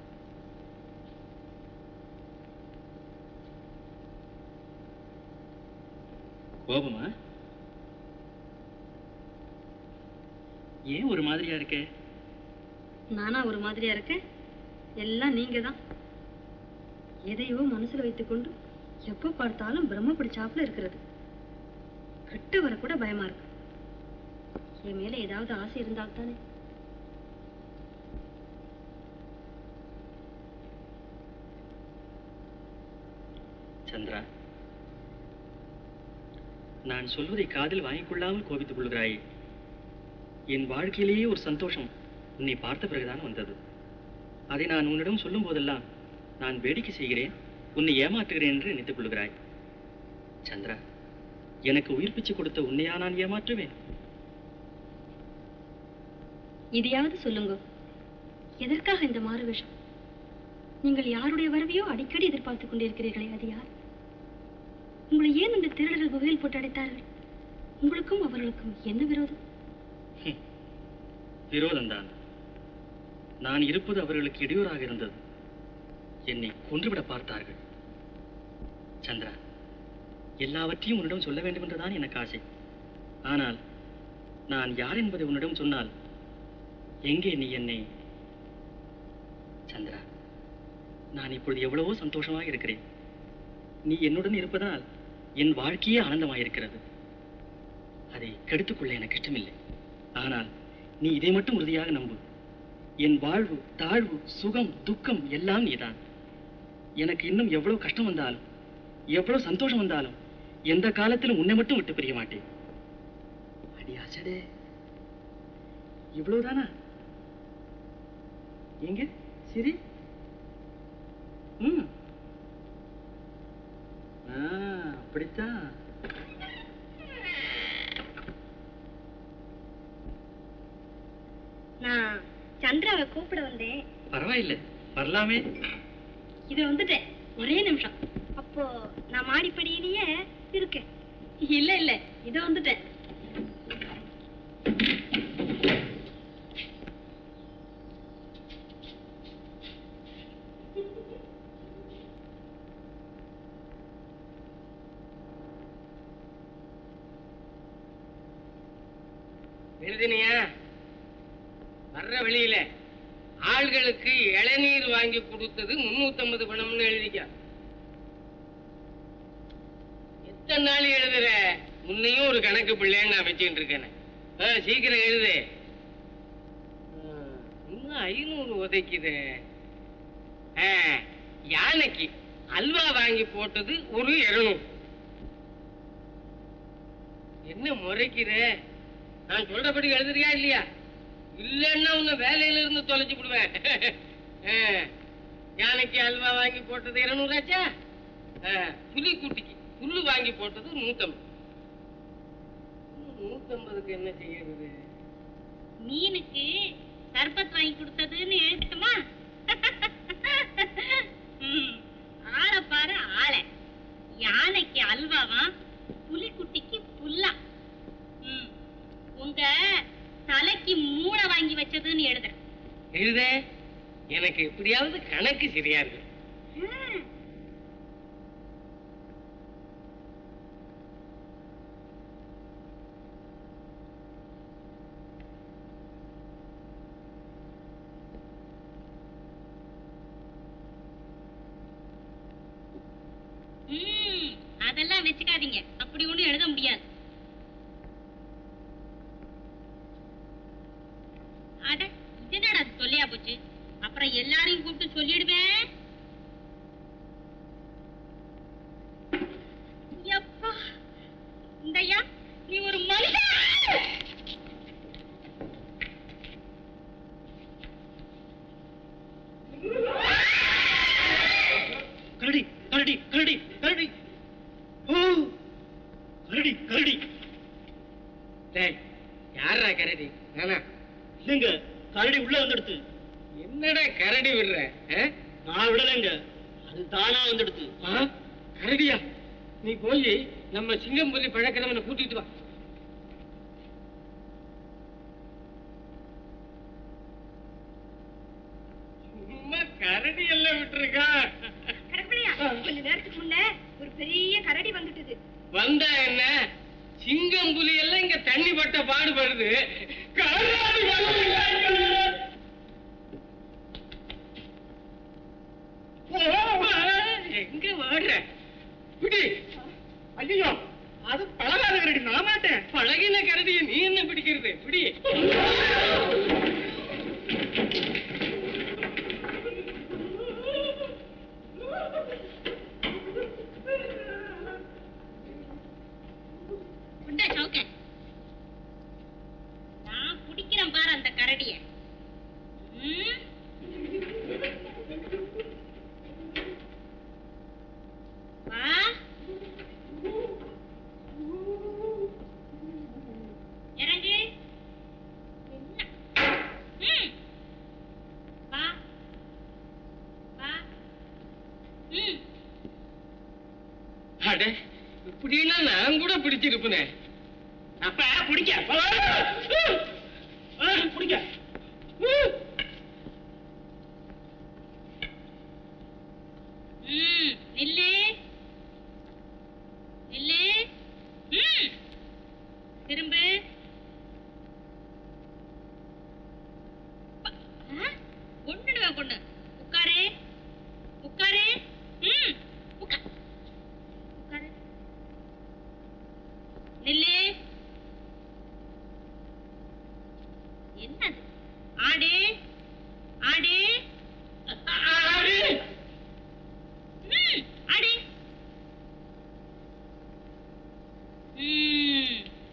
கோபமா ஏன் ஒரு மாதிரியா இருக்க நானா ஒரு மாதிரியா இருக்கேன் எல்லாம் நீங்க தான் எதையோ மனசுல வைத்துக்கொண்டு எப்ப பார்த்தாலும் பிரம்ம பிடிச்சாப்புல இருக்கிறது கிட்ட வர கூட பயமா இருக்கு என் மேல ஏதாவது ஆசை இருந்தால் தானே சந்திரா நான் சொல்வதை காதில் வாங்கிக் கொள்ளாமல் கோபித்துக் கொள்கிறாயே என் வாழ்க்கையிலேயே ஒரு சந்தோஷம் உன்னை பார்த்த பிறகுதான் வந்தது அதை நான் உன்னிடம் சொல்லும் போதெல்லாம் நான் வேடிக்கை செய்கிறேன் உன்னை ஏமாற்றுகிறேன் என்று நினைத்துக் கொள்கிறாய் சந்திரா எனக்கு உயிர் பிச்சை கொடுத்த உன்னையா நான் ஏமாற்றுவேன் இதையாவது சொல்லுங்க எதற்காக இந்த மாறு வேஷம் நீங்கள் யாருடைய வரவையோ அடிக்கடி எதிர்பார்த்துக் கொண்டிருக்கிறீர்களே அது யார் உங்களை ஏன் இந்த திருடர்கள் குகையில் போட்டு அடைத்தார்கள் உங்களுக்கும் அவர்களுக்கும் என்ன விரோதம் விரோதம்தான் நான் இருப்பது அவர்களுக்கு இடையூறாக இருந்தது என்னை கொன்றுவிட பார்த்தார்கள் சந்திரா எல்லாவற்றையும் உன்னிடம் சொல்ல வேண்டும் என்றுதான் எனக்கு ஆசை ஆனால் நான் யார் என்பதை உன்னிடம் சொன்னால் எங்கே நீ என்னை சந்திரா நான் இப்பொழுது எவ்வளவோ சந்தோஷமாக இருக்கிறேன் நீ என்னுடன் இருப்பதனால் என் வாழ்க்கையே ஆனந்தமாயிருக்கிறது அதை கெடுத்துக்கொள்ள எனக்கு இஷ்டமில்லை ஆனால் நீ இதை மட்டும் உறுதியாக நம்பு என் வாழ்வு தாழ்வு சுகம் துக்கம் எல்லாம் நீதான் எனக்கு இன்னும் எவ்வளவு கஷ்டம் வந்தாலும் எவ்வளவு சந்தோஷம் வந்தாலும் எந்த காலத்திலும் உன்னை மட்டும் விட்டு பிரிய மாட்டேன் அடி அசடே இவ்வளவுதானா எங்க சரி ம் ஆ, அப்படித்தான் நான் சந்திராவை கூப்பிட வந்தேன் பரவாயில்லை வரலாமே இது வந்துட்டேன் ஒரே நிமிஷம் அப்போ நான் மாடிப்படியிலேயே இருக்கேன் இல்ல இல்ல இது வந்துட்டேன் எழுதினியா வர்ற வெளியில ஆள்களுக்கு இளநீர் வாங்கி கொடுத்தது முன்னூத்தம்பது பணம்னு எழுதிக்க எத்தனை நாள் எழுதுற முன்னையும் ஒரு கணக்கு பிள்ளைன்னு நான் வச்சுட்டு இருக்கேன் ஆ, சீக்கிரம் எழுது ஆ, இன்னும் ஐநூறு உதைக்குது ஆ, யானைக்கு அல்வா வாங்கி போட்டது ஒரு இருநூறு என்ன முறைக்கிற நான் சொல்றபடி எழுதுறியா இல்லையா இல்லன்னா உன்னை வேலையில இருந்து தொலைச்சு விடுவேன் ஆ, யானைக்கு அல்வா வாங்கி போட்டது இருநூறாச்சா ஆ, புலி குட்டிக்கு புல்லு வாங்கி போட்டது நூத்தம்பது இன்னும் நூத்தம்பதுக்கு என்ன செய்யறது மீனுக்கு சர்பத் வாங்கி கொடுத்ததுன்னு எழுதட்டுமா ம், ஆளை பாரு ஆளை யானைக்கு அல்வாவா புலிக்குட்டிக்கு புல்லா ம், உங்க தலைக்கு மூளை வாங்கி வச்சதுன்னு எழுத எழுத எனக்கு எப்படியாவது கணக்கு சரியா இருக்கு ம். ம், அதெல்லாம் வச்சுக்காதீங்க அப்படி ஒண்ணும் எழுத முடியாது அட இது என்னடா இது தொல்லையா போச்சு அப்புறம் எல்லாரையும் கூப்பிட்டு சொல்லிடுவேன் யப்பா இந்தய்யா நீ ஒரு மனுஷன் கரடி கரடி கரடி கரடி ஓ கரடி கரடி டேய் யாரா கரடி நானா இல்லைங்க கரடி உள்ள வந்துடுத்து என்னடா கரடி விடுற ஆ? நான் விடலைங்க அது தானா வந்துடுத்து ஆ? கரடியா நீ போய் நம்ம சிங்கம்புலி பழக்கிறவனை கூட்டிட்டு வா சும்மா கரடி எல்லாம் விட்டுருக்கா கருப்பையா கொஞ்ச நேரத்துக்கு முன்ன ஒரு பெரிய கரடி வந்துட்டுது வந்தா என்ன சிங்கம் புலி எல்லாம் இங்க தண்ணி பட்ட பாடுபடுது கரடி வரவில்லை. எங்க வாடுற பிடி ஐயோ அது பழகாத கரடி நான் மாட்டேன் பழகின கரடியை நீ என்ன பிடிக்கிறது பிடி உண்டா சவுக்க நான் பிடிக்கிறேன் பாரு அந்த கரடிய ம்? வா இறங்கு என்ன? ம். வா வா ம் அட இப்படின்னா நான் கூட பிடிச்சிருப்பேனே அப்ப பிடிக்க ஆ, பிடிக்க ம் நில்லு நில்லு ம் திரும்பு ப- ஆ? கொன்னுடுவேன் கொண்டு உட்காரு உட்காரு ம் உட்கா உட்காரு நில்லு என்னது ஆடு ஆடு ஆடு. ம், அடி. ம்.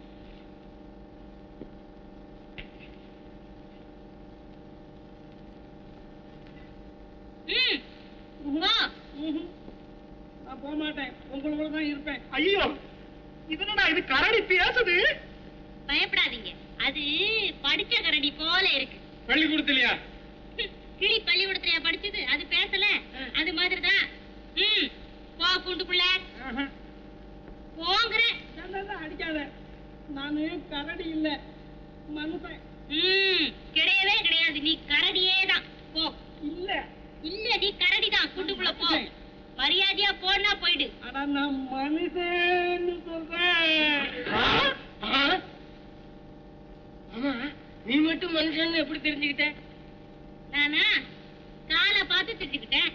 ம். வா. நான் போக மாட்டேன் உங்களோட தான் இருப்பேன் ஐயோ இது என்னடா இது கரடி பேசுது பயப்படாதீங்க அது படிச்ச கரடி போல இருக்கு பள்ளிக்கூடத்துலயா ஹம், கிளி பள்ளிக்கூடத்துலயா படிச்சது அது பேசல அது மாதிரிதான் ம் போ கூண்டுக்குள்ள போங்கிறேன் அடிக்காத நானு கரடி இல்ல மனுஷன் ம் கிடையவே கிடையாது நீ கரடியே தான் போ இல்ல இல்ல நீ கரடி தான் கூண்டுக்குள்ள போ மரியாதையா போனா போயிடு ஆனா நான் மனுஷன்னு சொல்றேன் ஆ? ஆமா நீ மட்டும் மனுஷன் எப்படி தெரிஞ்சுக்கிட்ட நான் நானா காலை பார்த்து திட்டிக்கிட்டேன்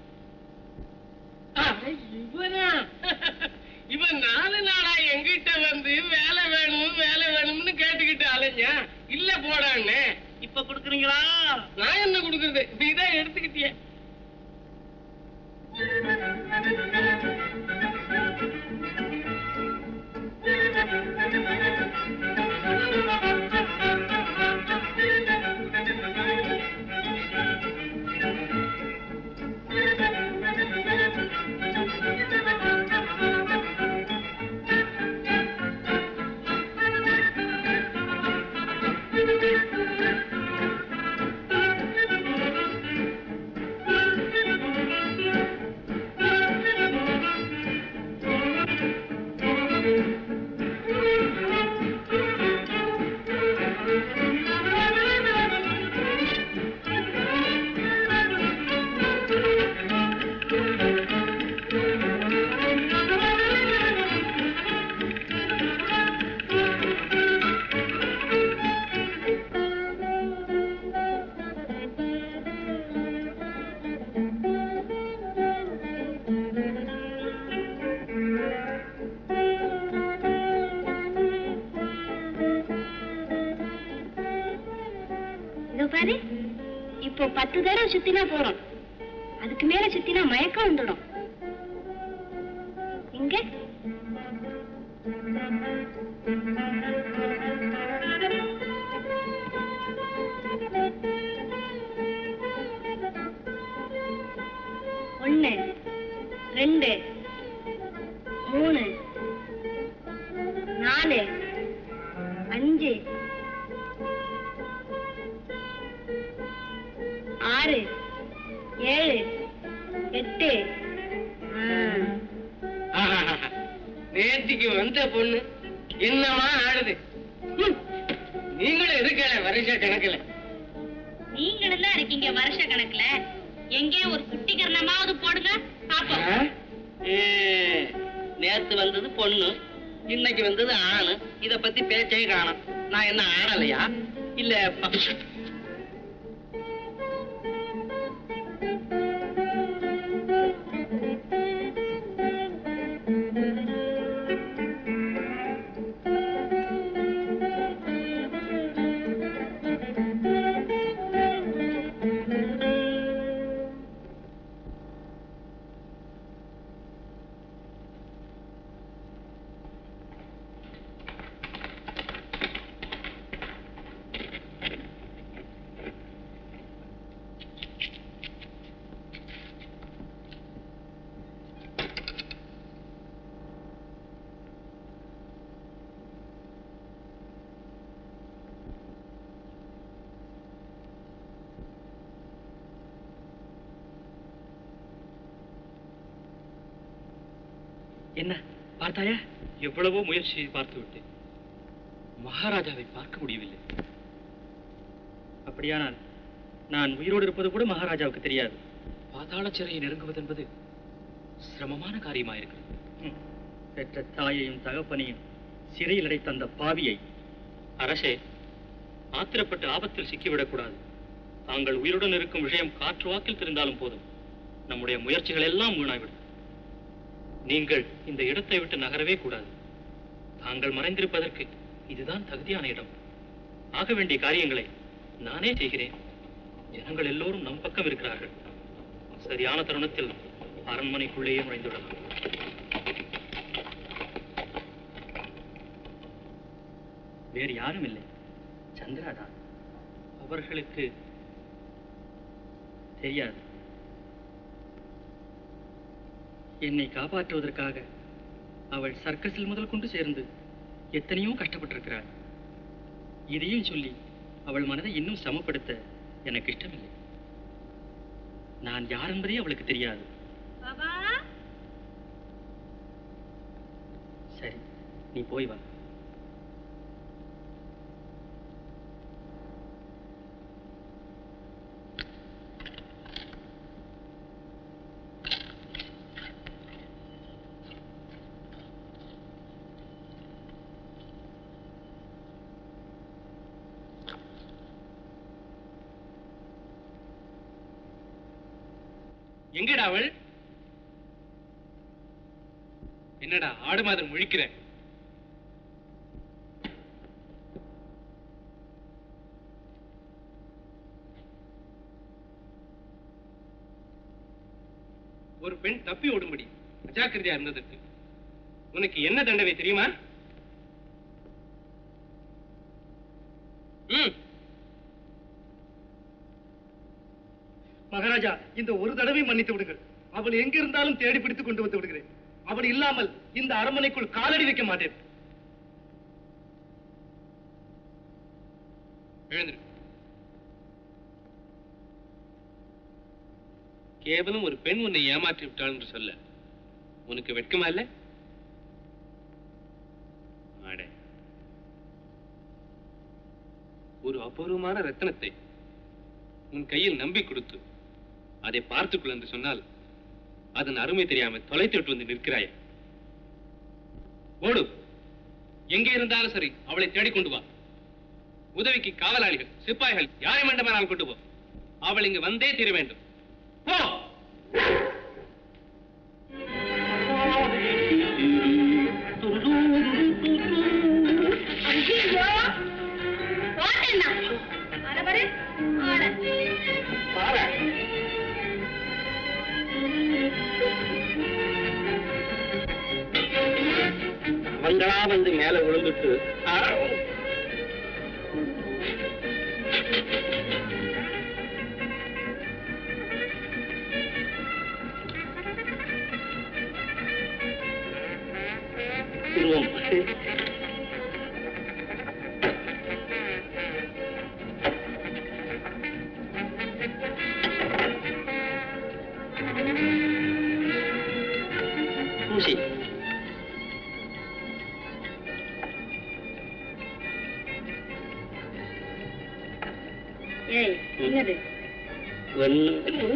இவனா இவன் நாலு நாளா எங்கிட்ட வந்து வேலை வேணும் வேலை வேணும்னு கேட்டுக்கிட்டு அலைஞ்சா இல்ல போடான்னு இப்ப குடுக்குறீங்களா நான் என்ன கொடுக்கறது நீதான் எடுத்துக்கிட்டிய இதோ பாரு இப்போ பத்து தடவை சுத்தினா போறோம் அதுக்கு மேல சுத்தினா மயக்கம் வந்துடும் இங்க ஒண்ணு ரெண்டு மூணு நாலு அஞ்சு ஆறு ஏழு எட்டு ஆ. நேற்றுக்கு வந்த பொண்ணு என்னமா ஆடுது ஹம். நீங்களும் இருக்கல வருஷ கணக்குல நீங்களும் தான் இருக்கீங்க வருஷ கணக்குல எங்கே ஒரு குட்டி கரணமாவது போடுங்க பாப்போம் ஆ? ஏ, நேத்து வந்தது பொண்ணு இன்னைக்கு வந்தது ஆணு இத பத்தி பேச்சே காணும் நான் என்ன ஆடலையா இல்ல ப- என்ன பார்த்தாயா எவ்வளவோ முயற்சி செய்து பார்த்து விட்டேன் மகாராஜாவை பார்க்க முடியவில்லை அப்படியானால் நான் உயிரோடு இருப்பது கூட மகாராஜாவுக்கு தெரியாது பாதாள சிறையை நெருங்குவது என்பது சிரமமான காரியமாயிருக்கிறது ம். பெற்ற தாயையும் தகப்பனையும் சிறையில் அடைத்த அந்த பாவியை அரசே ஆத்திரப்பட்டு ஆபத்தில் சிக்கிவிடக்கூடாது தாங்கள் உயிருடன் இருக்கும் விஷயம் காற்று வாக்கில் தெரிந்தாலும் போதும் நம்முடைய முயற்சிகள் எல்லாம் வீணாய்விடும் நீங்கள் இந்த இடத்தை விட்டு நகரவே கூடாது தாங்கள் மறைந்திருப்பதற்கு இதுதான் தகுதியான இடம் ஆக வேண்டிய காரியங்களை நானே செய்கிறேன் ஜனங்கள் எல்லோரும் நம் பக்கம் இருக்கிறார்கள் சரியான தருணத்தில் அரண்மனைக்குள்ளேயே நுழைந்துவிடலாம் வேறு யாரும் இல்லை சந்திராதான் அவர்களுக்கு தெரியாது என்னை காப்பாற்றுவதற்காக அவள் சர்க்கஸில் முதல் கொண்டு சேர்ந்து எத்தனையோ கஷ்டப்பட்டிருக்கிறாள் இதையும் சொல்லி அவள் மனதை இன்னும் சமப்படுத்த எனக்கு இஷ்டமில்லை நான் யார் என்பதே அவளுக்கு தெரியாது பாபா சரி நீ போய் வா எங்கடா அவள் என்னடா ஆடு மாதிரி முழிக்கிற ஒரு பெண் தப்பி ஓடும்படி அஜாக்கிரதையா இருந்ததற்கு உனக்கு என்ன தண்டனை தெரியுமா ம் மகாராஜா இந்த ஒரு தடவை மன்னித்து விடுங்கள் அவள் எங்கிருந்தாலும் தேடி பிடித்துக் கொண்டு வந்து விடுகிறேன் அவள் இல்லாமல் இந்த அரண்மனைக்குள் காலடி வைக்க மாட்டேன் எழுந்திரு கேவலம் ஒரு பெண் உன்னை ஏமாற்றி விட்டாள் என்று சொல்ல உனக்கு வெட்கமா இல்ல அட. ஒரு அபூர்வமான ரத்தினத்தை உன் கையில் நம்பி கொடுத்து அதை பார்த்துக்கொள் என்று சொன்னால் அதன் அருமை தெரியாம தொலைத்து விட்டு வந்து நிற்கிறாய் ஓடு எங்கே இருந்தாலும் சரி அவளை தேடிக் கொண்டு வா உதவிக்கு காவலாளிகள் சிப்பாய்கள் யாரை வேண்டுமானால் கொண்டு போ அவள் இங்கு வந்தே தீர வேண்டும் போ ஐயோ போட்டேன்னா அட பாரு ஆட அவங்களா வந்து மேல விழுந்துட்டு உருவம் பூசி ஏய் என்னது ஒன்னு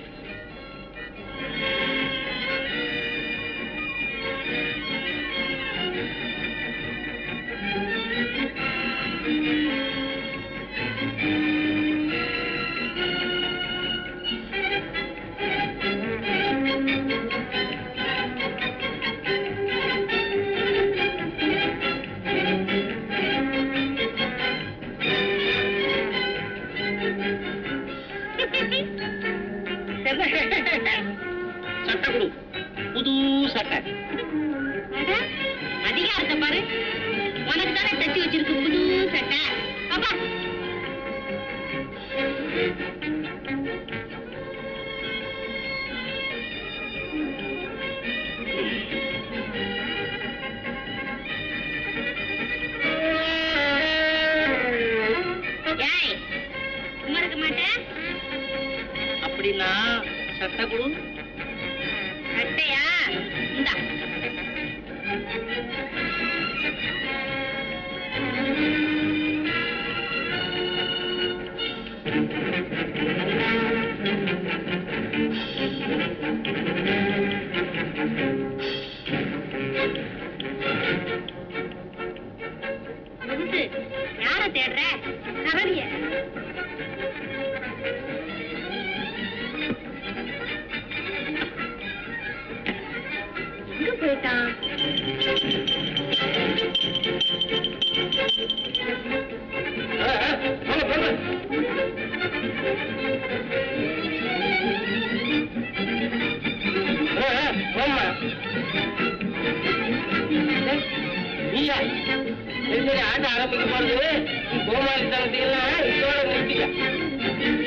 சட்டை கொடு புது சட்டை அட, அதிகாரத்தை பாரு உனக்கு தானே தச்சு வச்சிருக்கு புது சட்டை அப்பா ஏய் சும்மா இருக்க மாட்டேன் அப்படின்னா சட்டை கொடு சட்டையா இந்தா புதுசு யார தேடுற கவனிய எங்க போயிட்டான் நீயா சரி ஆட்ட ஆரம்பிக்க போறது கோமாளித்தனத்தையெல்லாம் இதோட நிறுத்திக்க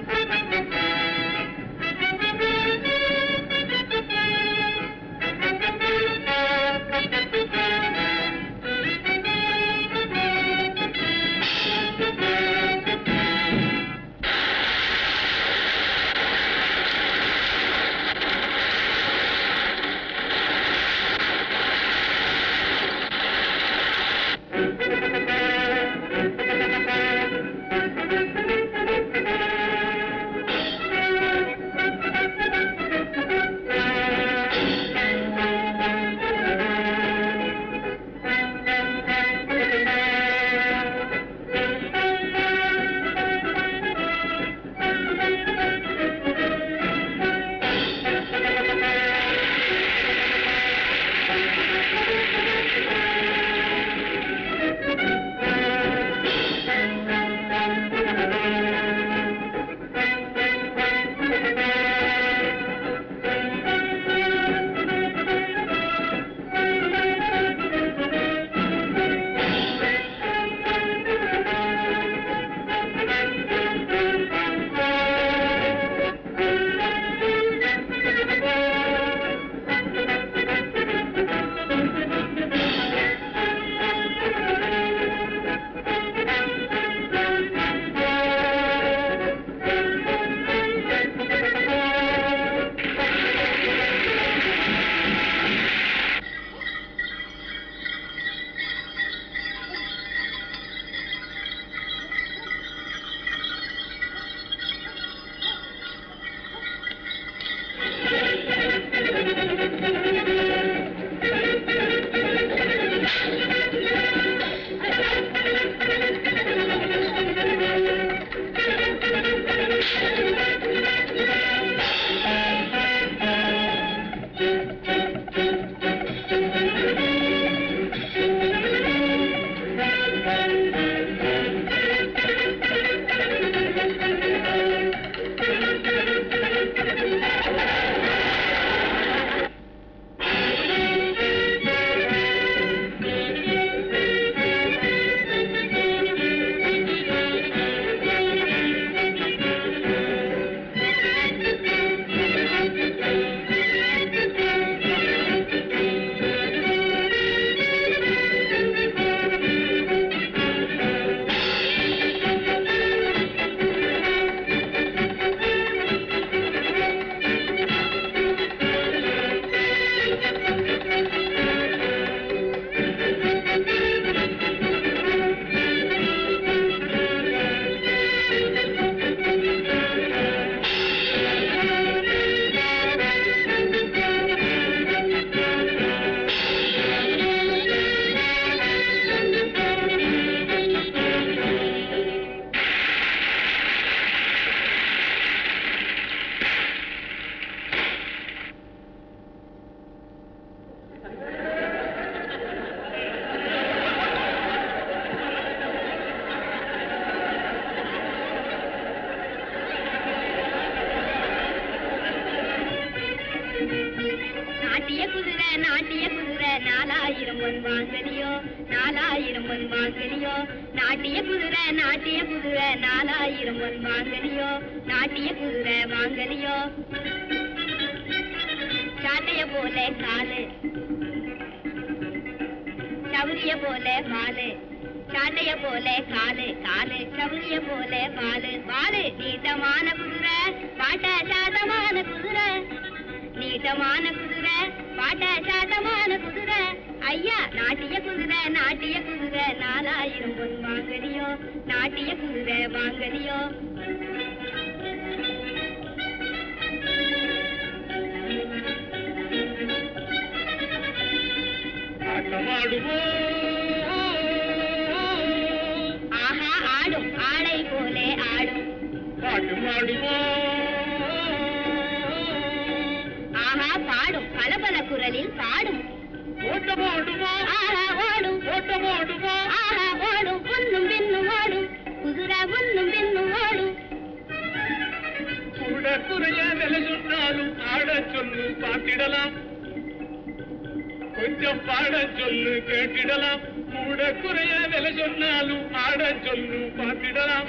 Thank you. பொன் வாங்கலியோ நாலாயிரம் பொன் வாங்கலியோ நாட்டிய குதிரை நாட்டிய குதிரை நாலாயிரம் பொன் வாங்கலியோ நாட்டிய குதிரை வாங்கலியோ சாட்டைய போல காலு சவுரிய போல பாலு சாட்டைய போல காலு காலு சவுரிய போல பாலு பாலு நீட்டமான குதிரை பாட்ட சாதமான குதிரை நீட்டமான குதிரை பாட்ட சாதமான குதிரை ஐயா நாட்டிய குதிரை நாட்டிய குதிரை நாலாயிரம் பொன் வாங்கலியோ நாட்டிய குதிரை வாங்கலியோ ஆஹா ஆடும் ஆடை போலே ஆடும் ஆஹா பாடும் பல குரலில் பாடும் ஆஹா ஓடும் ஆஹா ஓடும் முன்னும் பின்னும் ஓடும் குதிரை முன்னும் பின்னும் ஓடும் கூட குறைய விலை சொன்னாலும் ஆட சொல்லு பார்த்திடலாம் கொஞ்சம் பாட சொல்லு கேட்டிடலாம் கூட குறைய விலை சொன்னாலும் ஆட சொல்லு பார்த்திடலாம்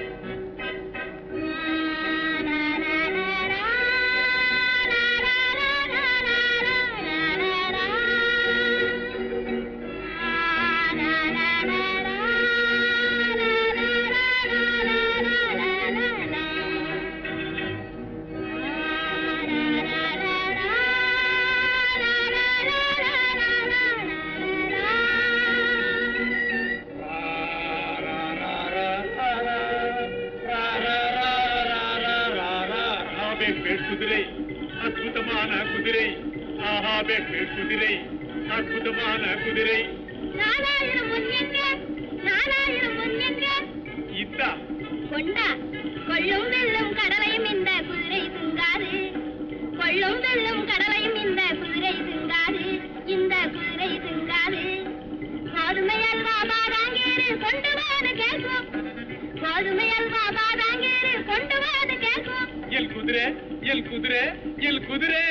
குதிரை அற்புதமான குதிரை ஆஹா குதிரை அற்புதமான குதிரை நாலாயிரம் முன்னெங்க நாலாயிரம் முன்னெங்க இந்தா கொண்டா கொள்ளும் வெள்ளும் கடலையும் இந்த குதிரை சிங்காது கொள்ளும் வெள்ளும் கடலையும் இந்த குதிரை சிங்காது இந்த குதிரை சிங்காது கோதுமை அல்வா பாதாங்கேரு கொண்டு வாது கேட்கும் கோதுமை அல்வா பாதாங்கேரு கொண்டு வாது கேட்கும் எல் குதிரை எல் குதிரை எல் குதிரை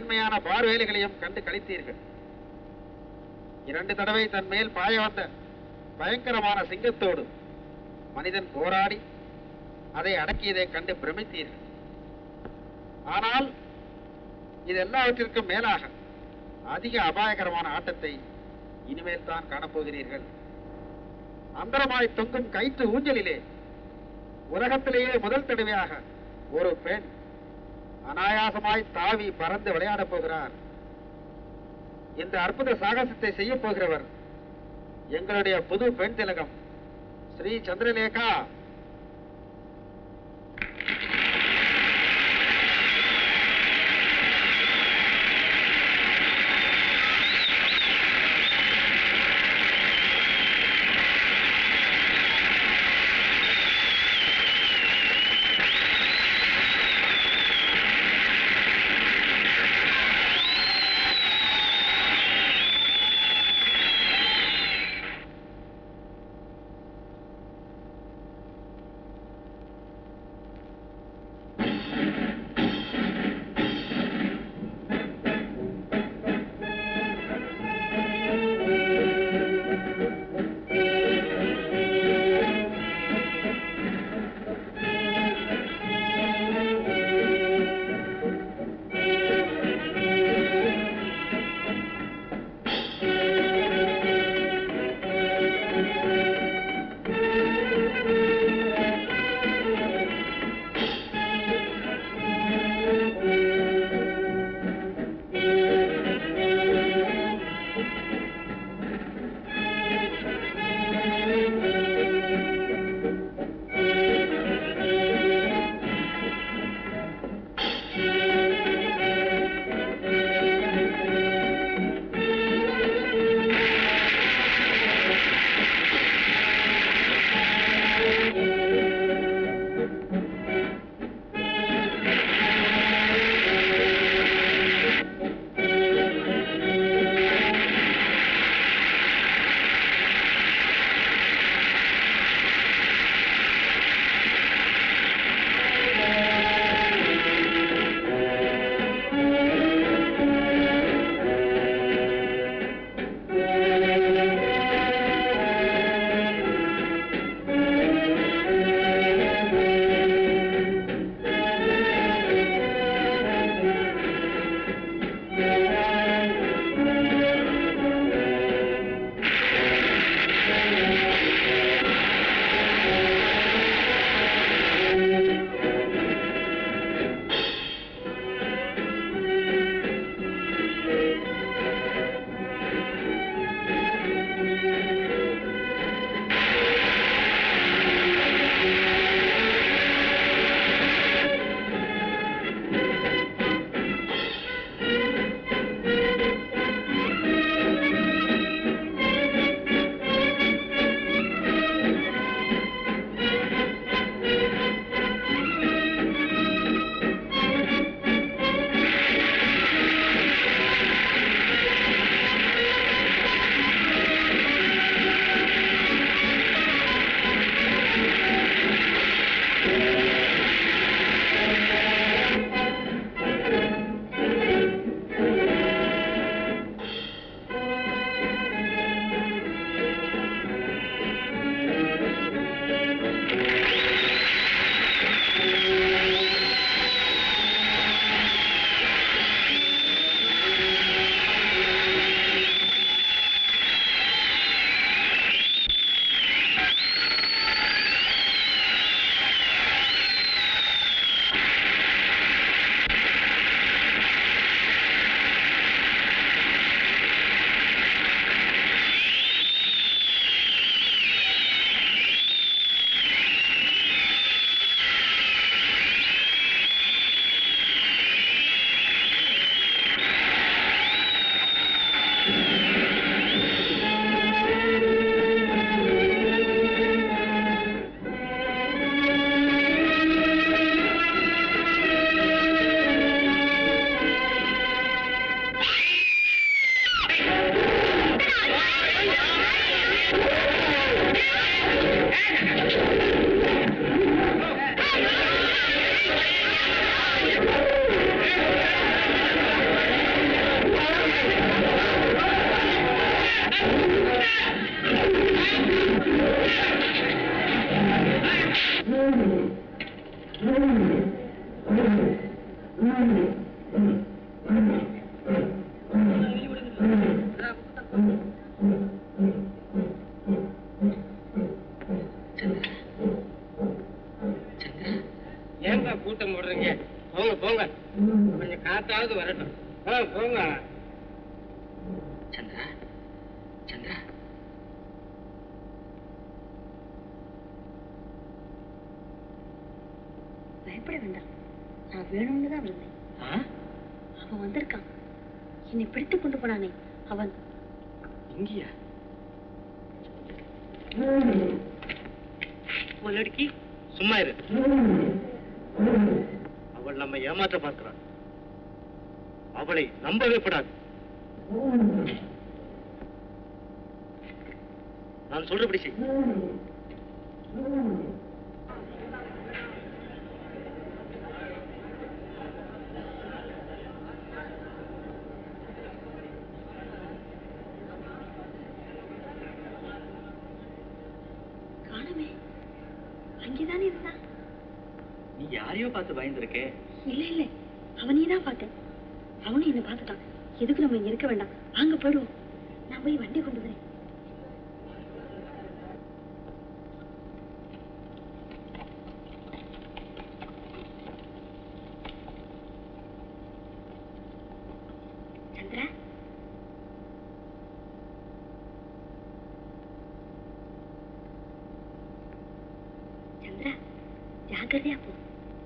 மேன்மையான பார்வேலைகளையும் கண்டு கழித்தீர்கள் இரண்டு தடவை தன் மேல் பாய வந்த பயங்கரமான சிங்கத்தோடு மனிதன் போராடி அதை அடக்கியதைக் கண்டு பிரமித்தீர்கள் ஆனால் இது எல்லாவற்றிற்கும் மேலாக அதிக அபாயகரமான ஆட்டத்தை இனிமேல் தான் காணப்போகிறீர்கள் அந்தரமாய் தொங்கும் கயிற்று ஊஞ்சலிலே உலகத்திலேயே முதல் தடவையாக ஒரு பெண் அனாயாசமாய் தாவி பறந்து விளையாடப் போகிறார் இந்த அற்புத சாகசத்தை செய்ய போகிறவர் எங்களுடைய புது பெண் திலகம் ஸ்ரீ சந்திரலேகா ஏன்பா கூட்டம் போடுறீங்க போங்க போங்க கொஞ்சம் காத்தாவது வரட்டும் ஆ, போங்க சந்திரா சந்திரா பயப்பட வேண்டாம் நான் வேணும்னு தான் வந்தேன் ஆ? அவன் வந்திருக்கான் என்னை பிடித்து கொண்டு போனானே அவன் இங்கேயா லடுக்கி சும்மா இரு அவள் நம்ம ஏமாற்ற பார்க்கிறாள் அவளை நம்பவே கூடாது நான் சொல்றபடி செய் காணமே அங்கேதானே இருந்தான் நீ யாரையோ பார்த்து பயந்துருக்கே இல்ல இல்ல அவனையே தான் பார்த்தேன் அவனும் என்ன பார்த்துட்டான் எதுக்கு நம்ம இங்க இருக்க வேண்டாம் வாங்க போயிடுவோம் நான் போய் வண்டி கொண்டு வரேன் சந்திரா சந்திரா ஜாக்கிரதையா போ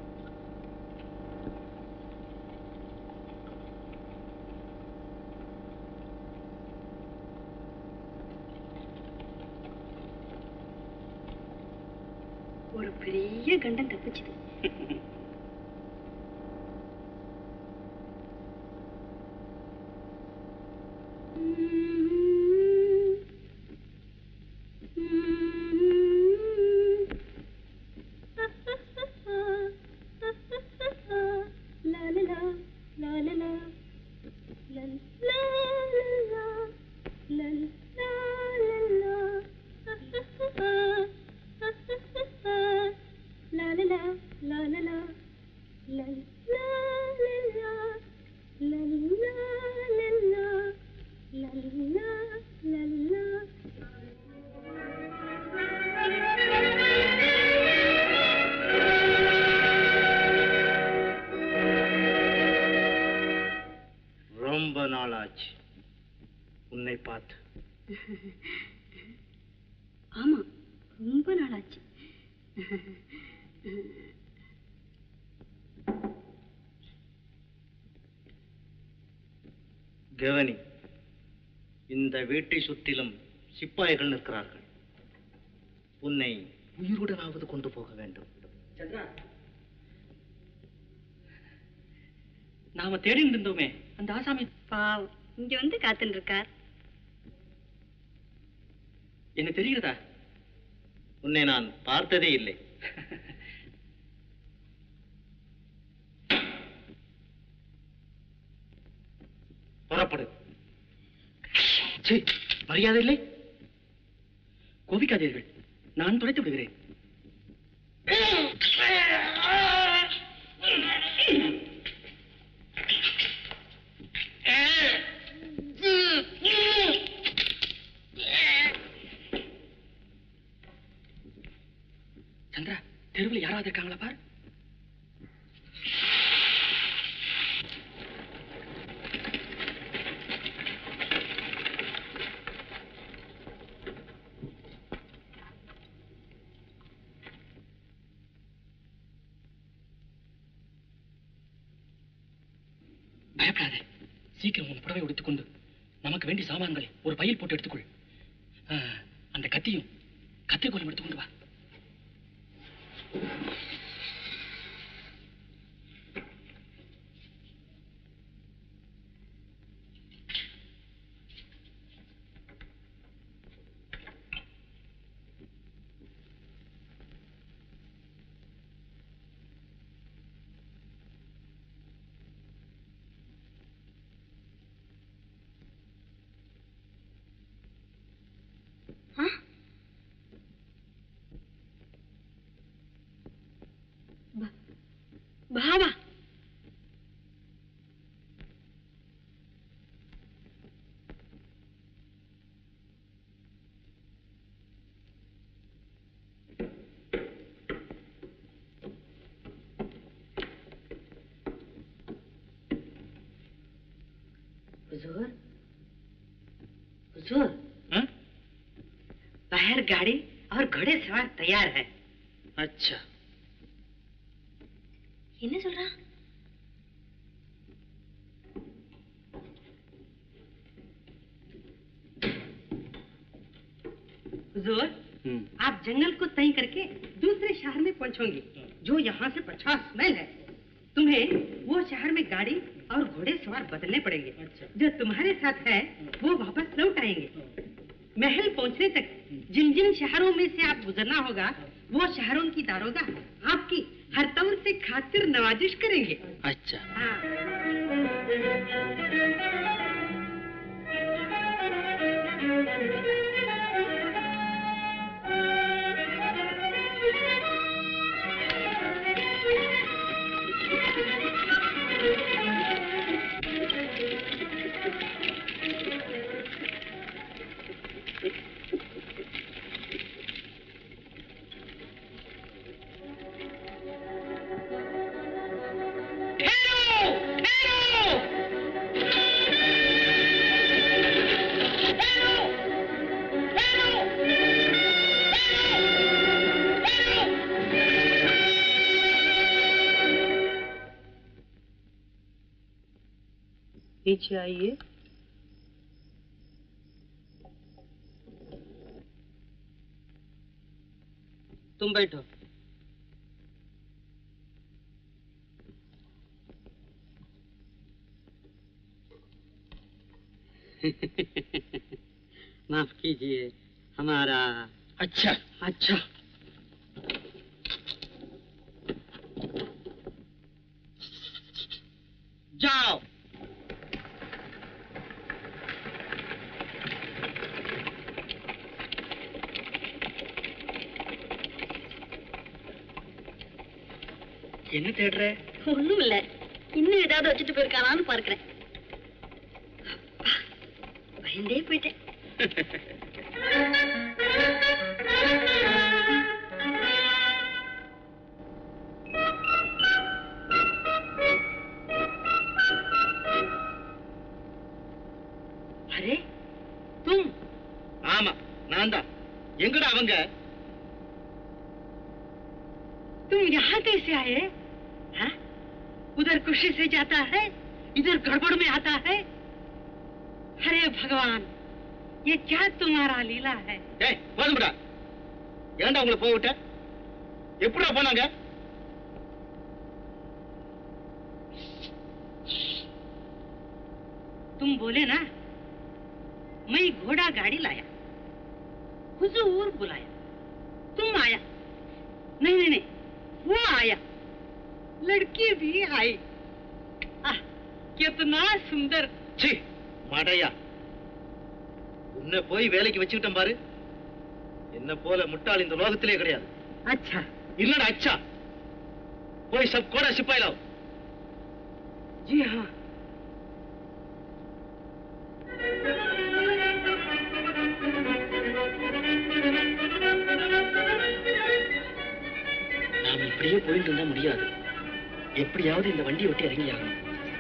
ஒரு பெரிய கண்டம் தப்பிச்சுது La la la, la la la, la la la la, la la la la, la la la, la la la, la la la, la la la, la la la. ரொம்ப நாளாச்சு உன்னை பார்த்து ஆமா ரொம்ப நாளாச்சு கவனி இந்த வீட்டை சுற்றிலும் சிப்பாய்கள் நிற்கிறார்கள் உன்னை உயிருடனாவது கொண்டு போக வேண்டும் சந்திரா நாம தேடிட்டு இருந்தோமே அந்த ஆசாமி பாவம் இங்க வந்து காத்துட்டு இருக்கார் என்ன தெரிகிறதா உன்னை நான் பார்த்ததே இல்லை புறப்படு சீ, மரியாதை இல்லை கோபிக்காதீர்கள் நான் துடைத்து விடுகிறேன் சந்திரா தெருவில் யாராவது இருக்காங்களா பார் பயப்படாதே சீக்கிரம் உன் புடவை உடுத்துக்கொண்டு நமக்கு வேண்டிய சாமான்களை ஒரு பையில் போட்டு எடுத்துக்கொள் ஆ, அந்த கத்தியும் கத்திரிக்கோலும் எடுத்துக்கொண்டு வா भावा हुजूर हुजूर हाँ? बाहर गाड़ी और घोड़े सवार तैयार है अच्छा என்ன சொல்றான் हुजूर हम्म, आप जंगल को तय करके दूसरे शहर में पहुंचोगे जो यहाँ से पचास मील है तुम्हें वो शहर में गाड़ी और घोड़े सवार बदलने पड़ेंगे जो तुम्हारे साथ है वो वापस लौट आएंगे महल पहुंचने तक जिन जिन शहरों में से आप गुजरना होगा वो शहरों की दारोगा आपकी हर तौर से खातिर नवाजिश करेंगे अच्छा हाँ पीछे आइए तुम बैठो माफ कीजिए हमारा अच्छा अच्छा जाओ என்ன தேடுற ஒண்ணும் இல்ல இன்னும் ஏதாவது வச்சுட்டு போயிருக்கானான்னு பார்க்கிறேன் பயந்தே போயிட்டேன் अरे तुम ஆமா நான் தான் எங்கடா அவங்க तुम यहाँ कैसे आए हाँ? उधर खुशी से जाता है इधर गड़बड़ में आता है अरे भगवान ये क्या तुम्हारा लीला है ஏய் போதும்டா ஏன்டா உங்களை போய் விட்ட எப்படிடா போனாங்க तुम बोले ना मैं घोड़ा गाड़ी लाया हुजूर बुलाया तुम आया नहीं नहीं नहीं वो आया लड़की भी आई आह, कितना सुंदर சி மாடையா உன்னை போய் வேலைக்கு வச்சுக்கிட்டேன் பாரு என்ன போல முட்டாள் இந்த லோகத்திலே கிடையாது अच्छा இல்லடா அச்சா போய் சப் கோடா சிப்பாயிலாவும் जी हाँ நாம இப்படியே போயிட்டு இருந்தா முடியாது எப்படியாவது இந்த வண்டியை விட்டு இறங்கி ஆகணும்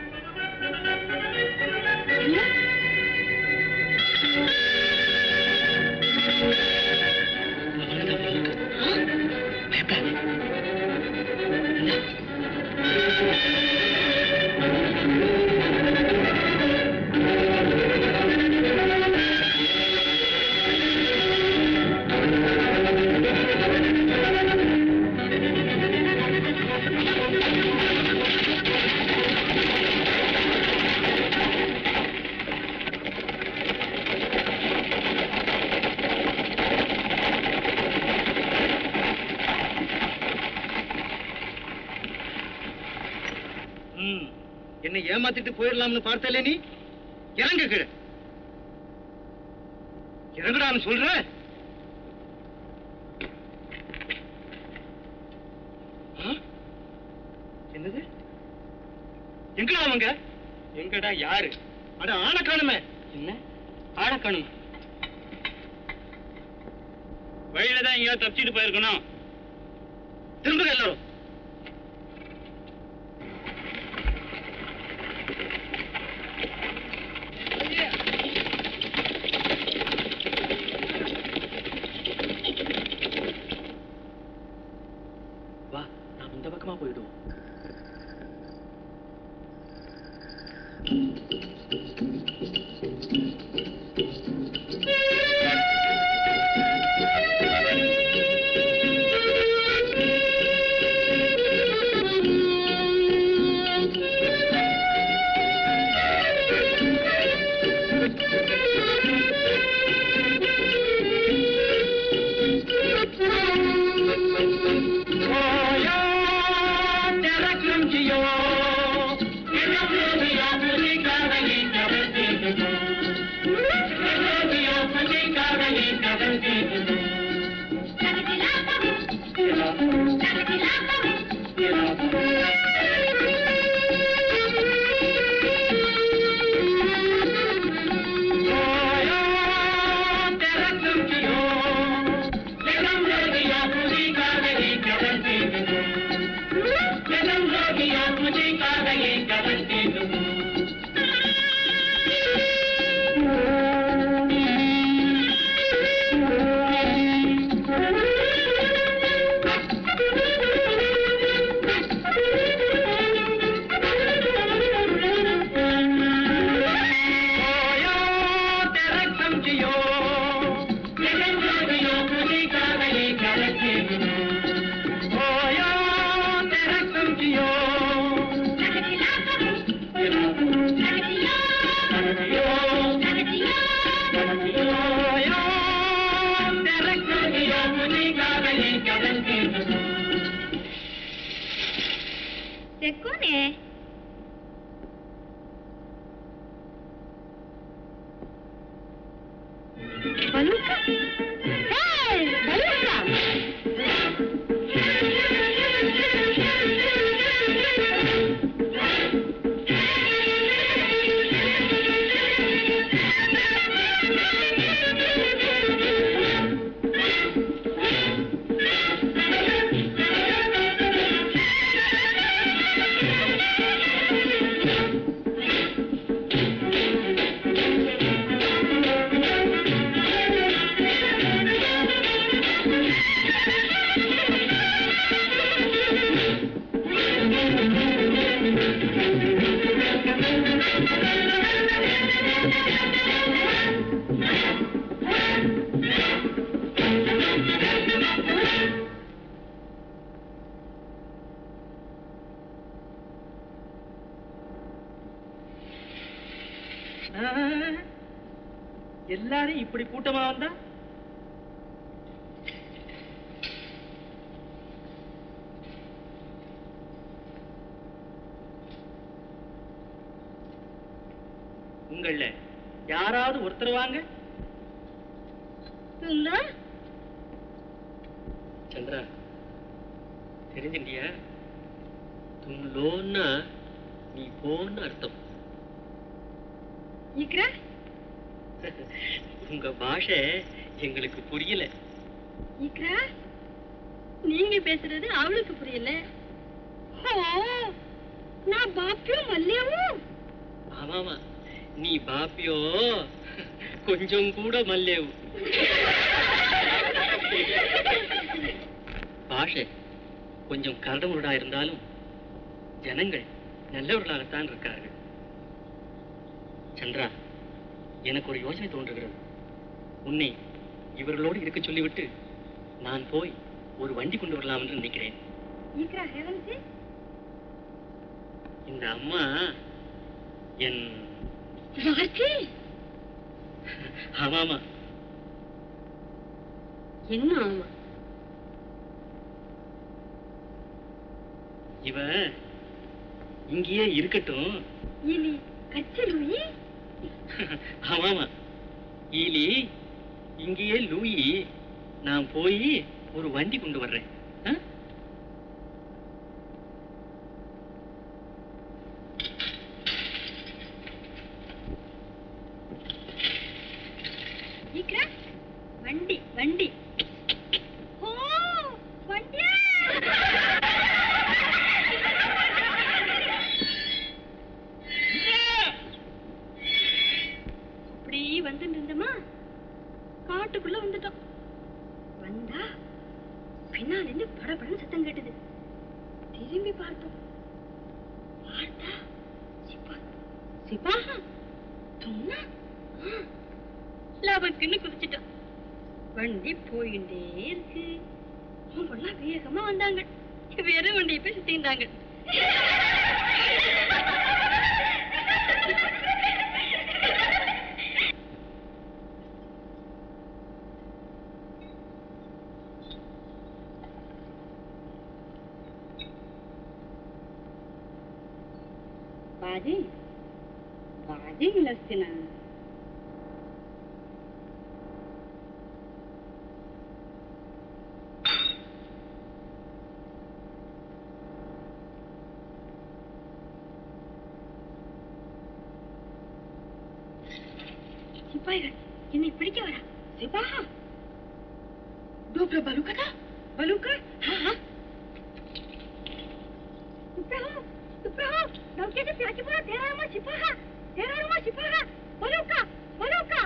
அவங்கதான் வந்திருக்காங்க. பயப்படாதே. இந்தா. ம், என்னை ஏமாத்திட்டு போயிடலாம்னு பார்த்தலே நீ இறங்கு கீழே இறங்குடான்னு சொல்ற ஆ? என்னது எங்கடா அவங்க எங்கடா யாரு அட ஆளை காணுமே என்ன ஆளை காணும் வழியில தான் எங்கேயாவது தப்பிச்சிட்டு போயிருக்கணும் திரும்புங்க எல்லாரும் வா நாம் இந்த பக்கமா போயிடுவோம் செக்கோனே பலூக்கா ஏய் பலூக்கா எல்லாரும் இப்படி கூட்டமா வந்தா உங்கள யாராவது ஒருத்தர் வாங்க சுந்தா சந்திரா தெரிஞ்சுட்டியா தும் லோன்னா நீ போன்னு அர்த்தம் இக்ரா உங்க பாஷை எங்களுக்கு புரியல இக்ரா நீங்க பேசுறது அவளுக்கு புரியல ஓ நான் பாப்பியும் மல்லியாவும் ஆமாமா நீ பாப்பியோ கொஞ்சம் கூட மல்லேவு பாஷை கொஞ்சம் கரடமுருடா இருந்தாலும் ஜனங்கள் நல்லவர்களாகத்தான் இருக்கார்கள் சந்திரா எனக்கு ஒரு யோசனை தோன்றுகிறது உன்னை இவர்களோடு இருக்க சொல்லிவிட்டு நான் போய் ஒரு வண்டி கொண்டு வரலாம் என்று நினைக்கிறேன் இக்ரா ஹெவன்சி இந்த அம்மா என் வார்த்தை ஆமாமா என்ன ஆமா இவ இங்கேயே இருக்கட்டும் இனி கச்சலூயி ஆமாமா ஈலி இங்கேயே லூயி நான் போய் ஒரு வண்டி கொண்டு வர்றேன் ஆ? பார்த்தோம் பார்த்தா சிப்பா சிப்பாஹா சொன்னா லபக்குன்னு குதிச்சிட்டான் வண்டி போயிட்டே இருக்கு அவங்களா வேகமா வந்தாங்க வெறும் வண்டியை போய் சுத்திந்தாங்க बाजी बाजी नसते ना சிப்பாய்கள் என்னை பிடிக்க வரா சிப்பாஹா டோப்ல பலுக்கா பலுக்கா हाँ हाँ Ibrahim, Ibrahim, डॉक्टर प्याची पूरा तेरा रमा सिपाहा तेरा रमा सिपाहा बलूका बलूका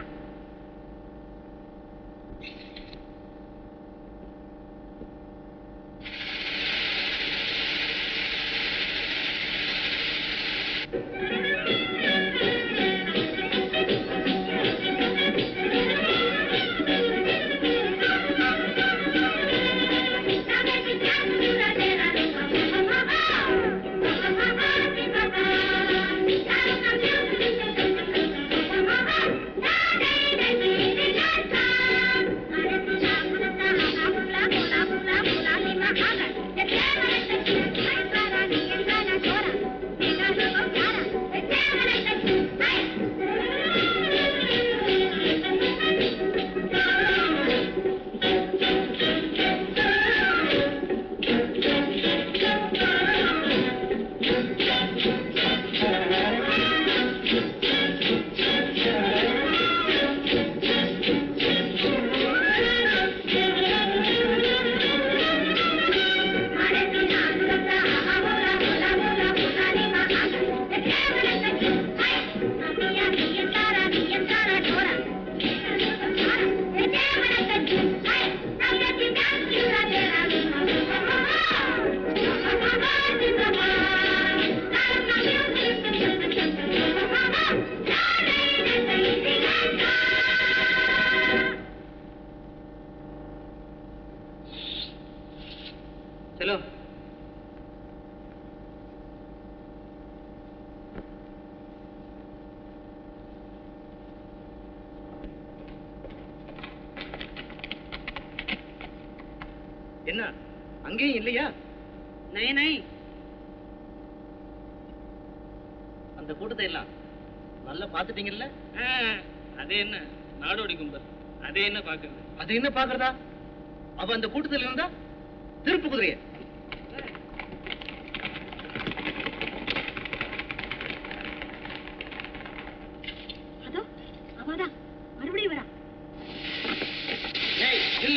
चलो என்ன அங்கேயும் இல்லையா नहीं नहीं அந்த கூட்டத்தை எல்லாம் நல்லா பாத்துட்டீங்கல்ல அது என்ன நாடோடி கும்பல் அது என்ன பாக்குறது அது என்ன பாக்குறதா அவ அந்த கூட்டத்தில் இருந்தா திருப்பு குதிரைய அதோ அவதான் மறுபடியும் வரா ஏய் இல்ல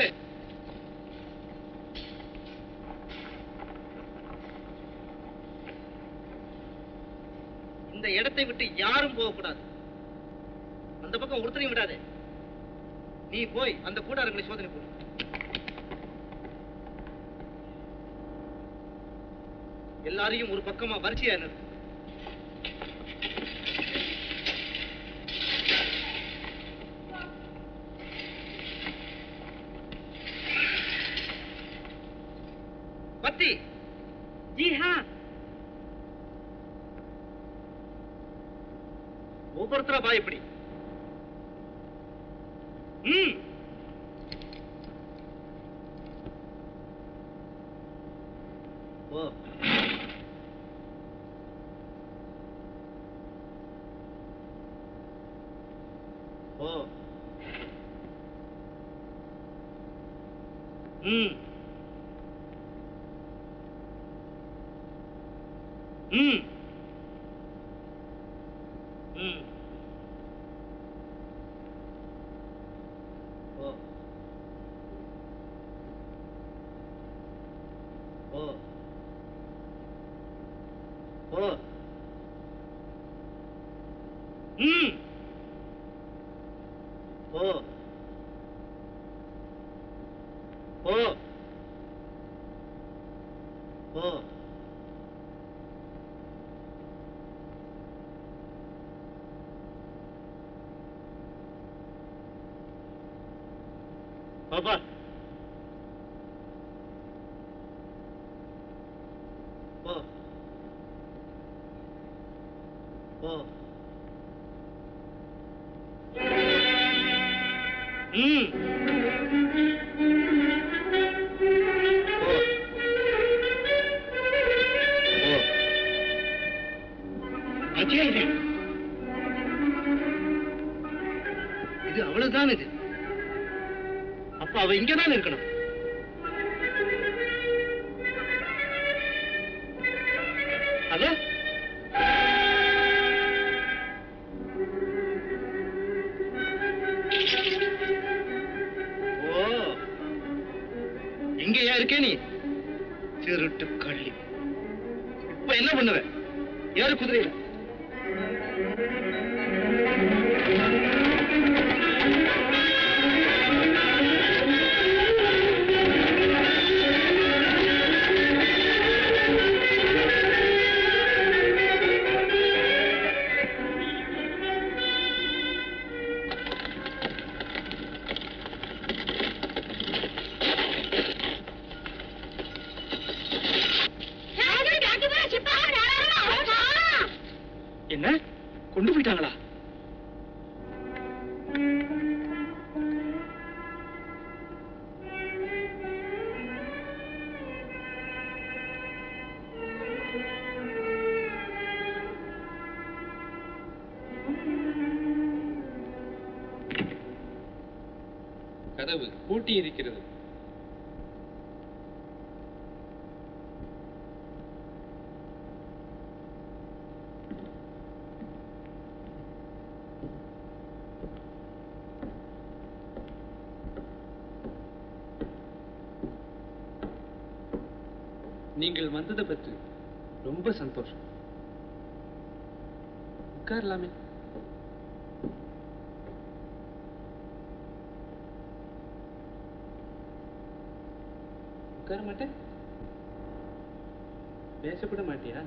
இந்த இடத்தை விட்டு யாரும் போகக்கூடாது அந்த பக்கம் ஒருத்தரையும் விடாதே நீ போய் அந்த கூடாரங்களை சோதனை போடு எல்லாரையும் ஒரு பக்கமா வரிசையா நிறுத்து பத்தி जी हाँ ஒவ்வொருத்தரா பா இப்படி ம் ஓ ஓ ம் ம் ம் ஓ ஓ ஓ ம் ஓ ஓ ஓ பாப்பா போ போ ம் போ போ அஜயா இது இது அவ்வளவுதான் இது அப்ப அவ இங்கதான் இருக்கணும் அதோ ஓ இங்கயா இருக்கே நீ திருட்டு கள்ளி இப்ப என்ன பண்ணுவ ஏறு குதிரையில என்ன கொண்டு போயிட்டாங்களா கதவு பூட்டி இருக்கிறது நீங்கள் வந்ததை பற்றி ரொம்ப சந்தோஷம் உட்காரலாமே உட்கார மாட்டேன் பேசக்கூட மாட்டியா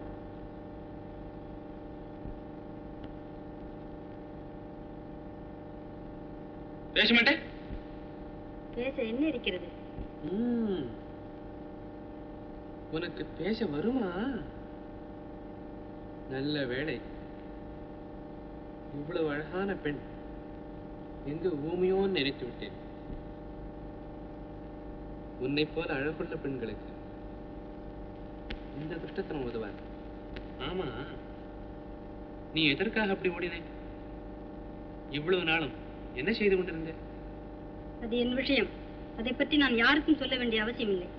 பேச மாட்டேன் பேச என்ன இருக்கிறது ம். உனக்கு பேச வருமா நல்ல வேளை இவ்வளவு அழகான பெண் எங்க ஊமையோன்னு நினைத்து விட்டேன் உன்னை போல அழகுள்ள பெண்களுக்கு இந்த துஷ்டத்தனம் உதவாது ஆமா நீ எதற்காக அப்படி ஓடினே இவ்வளவு நாளும் என்ன செய்து கொண்டிருந்த அது என் விஷயம் அதை பற்றி நான் யாருக்கும் சொல்ல வேண்டிய அவசியம் இல்லை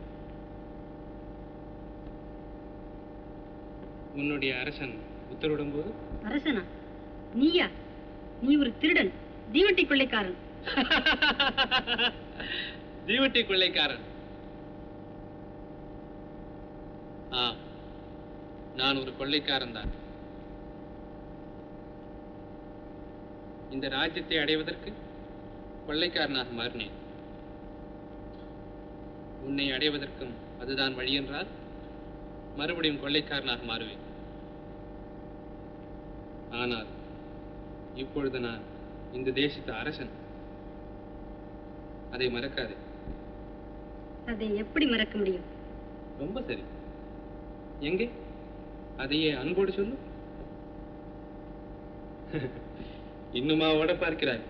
உன்னுடைய அரசன் உத்தரவிடும் போது அரசனா நீயா நீ ஒரு திருடன் தீவட்டி கொள்ளைக்காரன் தீவட்டி கொள்ளைக்காரன் ஆ நான் ஒரு கொள்ளைக்காரன் தான் இந்த ராஜ்யத்தை அடைவதற்கு கொள்ளைக்காரனாக மாறினேன் உன்னை அடைவதற்கும் அதுதான் வழி என்றால் மறுபடியும் கொள்ளைக்காரனாக மாறுவேன் ஆனால் இப்பொழுது நான் இந்த தேசத்து அரசன் அதை மறக்காதே அதை எப்படி மறக்க முடியும் ரொம்ப சரி எங்கே அதையே அன்போடு சொல்லு இன்னுமா ஓட பார்க்கிறாய்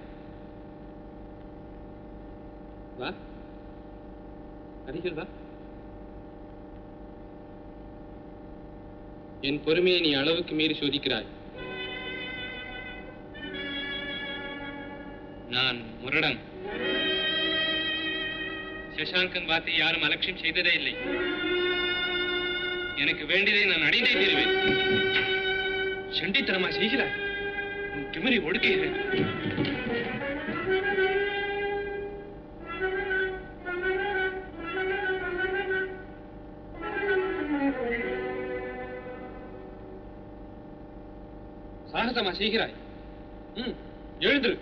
வா அருகில் வா என் பொறுமையை நீ அளவுக்கு மீறி சோதிக்கிறாய் நான் முரடன் சசாங்கன் வார்த்தை யாரும் அலட்சியம் செய்ததே இல்லை எனக்கு வேண்டியதை நான் அடைந்தே தீருவேன் சண்டித்தனமா செய்கிறாய் உன் திமிரை ஒடுக்குகிறேன் சாகசமா செய்கிறாய் ம் எழுந்துரு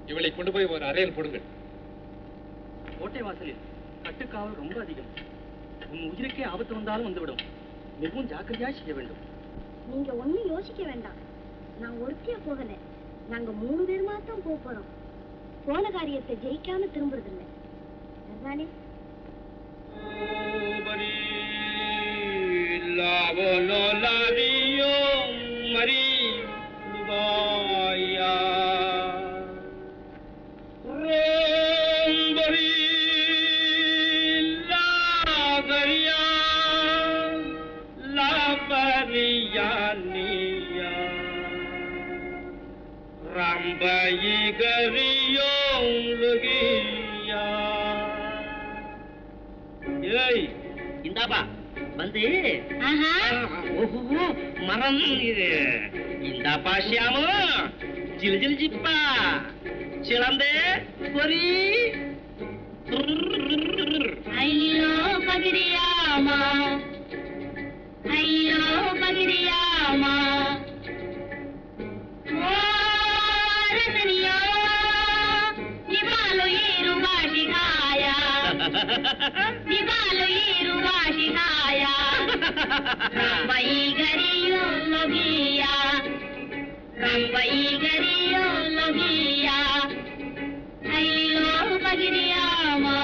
இவளை கொண்டு போய் ஒரு அறையில் போடுங்கள் கோட்டை வாசலில் கட்டுக்காவல் ரொம்ப அதிகம் உன் உயிருக்கே ஆபத்து வந்தாலும் வந்துவிடும் மிகவும் ஜாக்கிரதையாய் செய்ய வேண்டும் நீங்க ஒண்ணும் யோசிக்க வேண்டாம் நான் ஒருத்தியா போகல நாங்க மூணு பேருமா தான் போக போறோம் போன காரியத்தை ஜெயிக்காம திரும்புறது இல்ல அதுதானே ஏய் இந்தாப்பா வந்து ஆஹா ஓஹோ மரம் இது இந்தாப்பா ஷியாமு ஜில் ஜில் ஜிப்பா சிலந்தே பொறி ஐயோ பகிரியாமா ஐயோ பகிரியாமா ఓ రతనియో నివాలు ఏరు వాషిహాయ నివాలు ఏరు వాషిహాయ రంబై గరియో లోగియా రంబై గరియో లోగియా అయ్యో పగిరియామా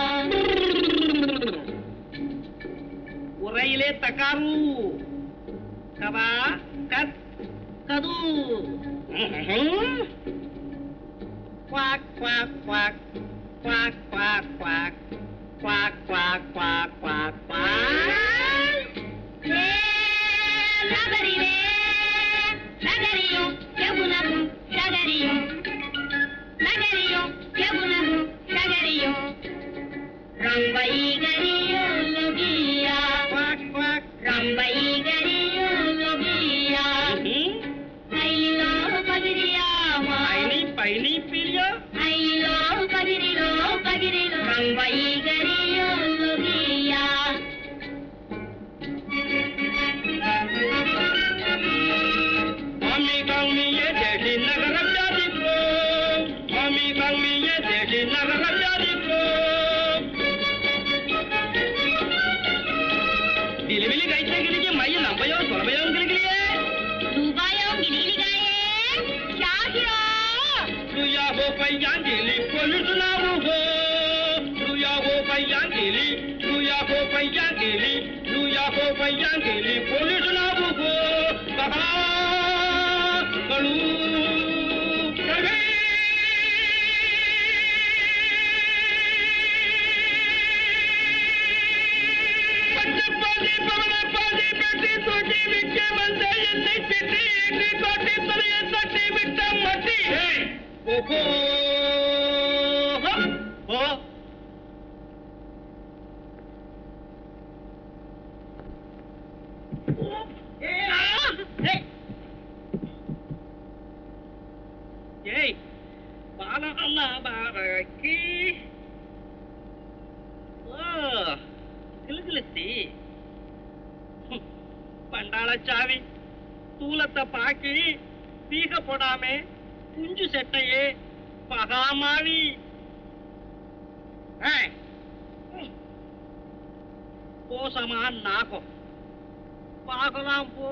உரையிலே தக்காரு கவா கத் கது குவாக் குவாக் குவாக் குவாக் குவாக் குவாக் குவாக் குவாக் குவாக் குவாக் குவாக் ఏ నగరిలే నగరియో యమునకు నగరియో నగరియో యమునకు నగరియో రంబై గరియో లోగియా குவாக் குவாக் రంబై గరియో లోగియా అయ్యో పగిరియామా பைனி பைனி பிரியோ అయ్యో పగిరిలో పగిరిలో రంబై గరియో లోగియా Mami kang miye dedi nagaram jadi pro. Mami kang miye dedi nagaram jadi pro. Dili-bili kaitnya gini mayu nampayo solabayo gili-gili ye. రూపాయో గిలిగిలిగాయే షాహియో Luya ho payang gili polusu na uho. Luya ho payang gili, luya ho payang gili, luya ho payang gili polusu na uho. Kaha kalu kahe. பச்சைப்பாதி, பவளப்பாதி, பெட்டி தூக்கி விற்க வந்த என்னை திட்டி, இடி கொட்டி தலையை தட்டி விட்ட மட்டி. ஓஹோ ஓ ஏய் பாலகம்மா பாரக்கி ஓ கிளுகிளுத்தி ஹம், பண்டாளச்சாவி தூலத்தை பாக்கி பீக போடாமே குஞ்சு செட்டையே பகாமாவி ஏய், ம், போசமா நாகம் பார்க்கலாம் போ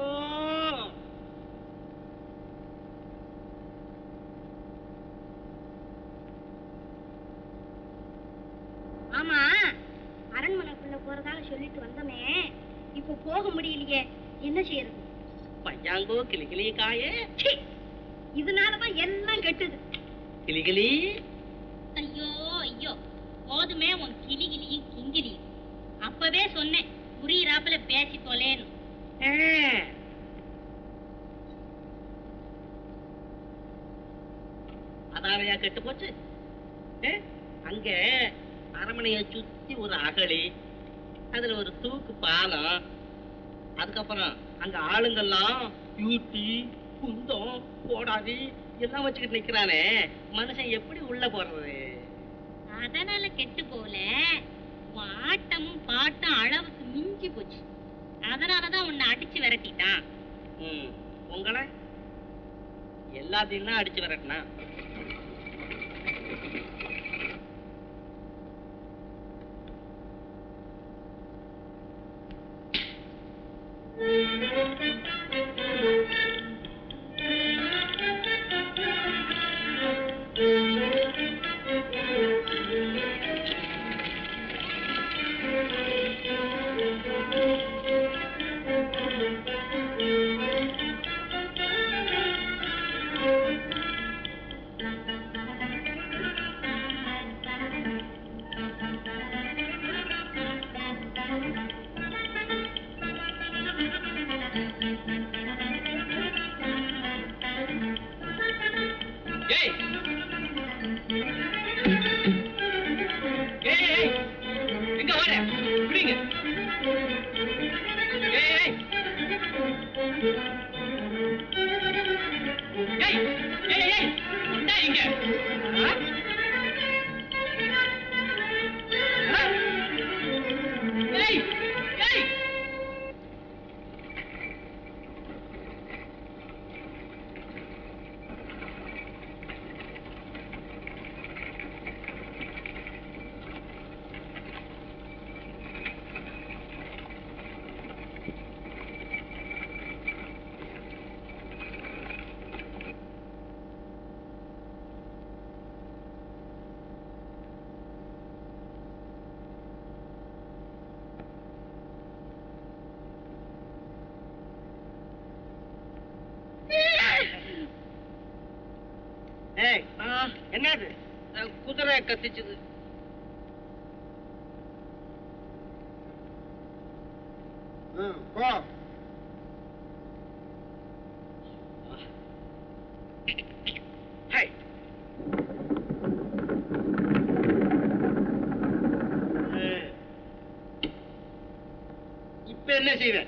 ஆமா அரண்மனைக்குள்ள போறதாக சொல்லிட்டு வந்தோமே இப்ப போக முடியலையே என்ன செய்யறது பையாங்கோ கிளிகிளி காயே ச்சீ, இதனாலதான் எல்லாம் கெட்டுது கிளிகிளி ஐயோ ஐயோ போதுமே உன் கிளிகிளியும் கிங்கிலியும் அப்பவே சொன்னேன் புரியுறாப்புல பேசி தொலேன்னு ஆ. அதாவையா கெட்டு போச்சு ஏ, அங்க அரமனையை சுத்தி ஒரு அகழி அதுல ஒரு தூக்கு பாலம் அதுக்கப்புறம் அங்க ஆளுங்கெல்லாம் யூட்டி குந்தம் கோடாதி எல்லாம் வச்சுக்கிட்டு நிக்கிறானே மனுஷன் எப்படி உள்ள போறது அதனால கெட்டு போகல உன் ஆட்டமும் பாட்டும் அளவுக்கு மிஞ்சி போச்சு அதனாலதான் உன்னை அடிச்சு விரட்டிட்டான் ம், உங்களை எல்லாத்தையும் தான் அடிச்சு வரட்டினா ஏய் ஏய் ஏய் எங்க வர புடிங்க ஏய் ஏய் ஏய் ஏய் ஏய் இந்தா இங்க ஆ? ஆ? ஏய் ஏய் ஏய் என்னது குதிரை கத்திச்சுது ம், போ ஹை இப்ப என்ன செய்வ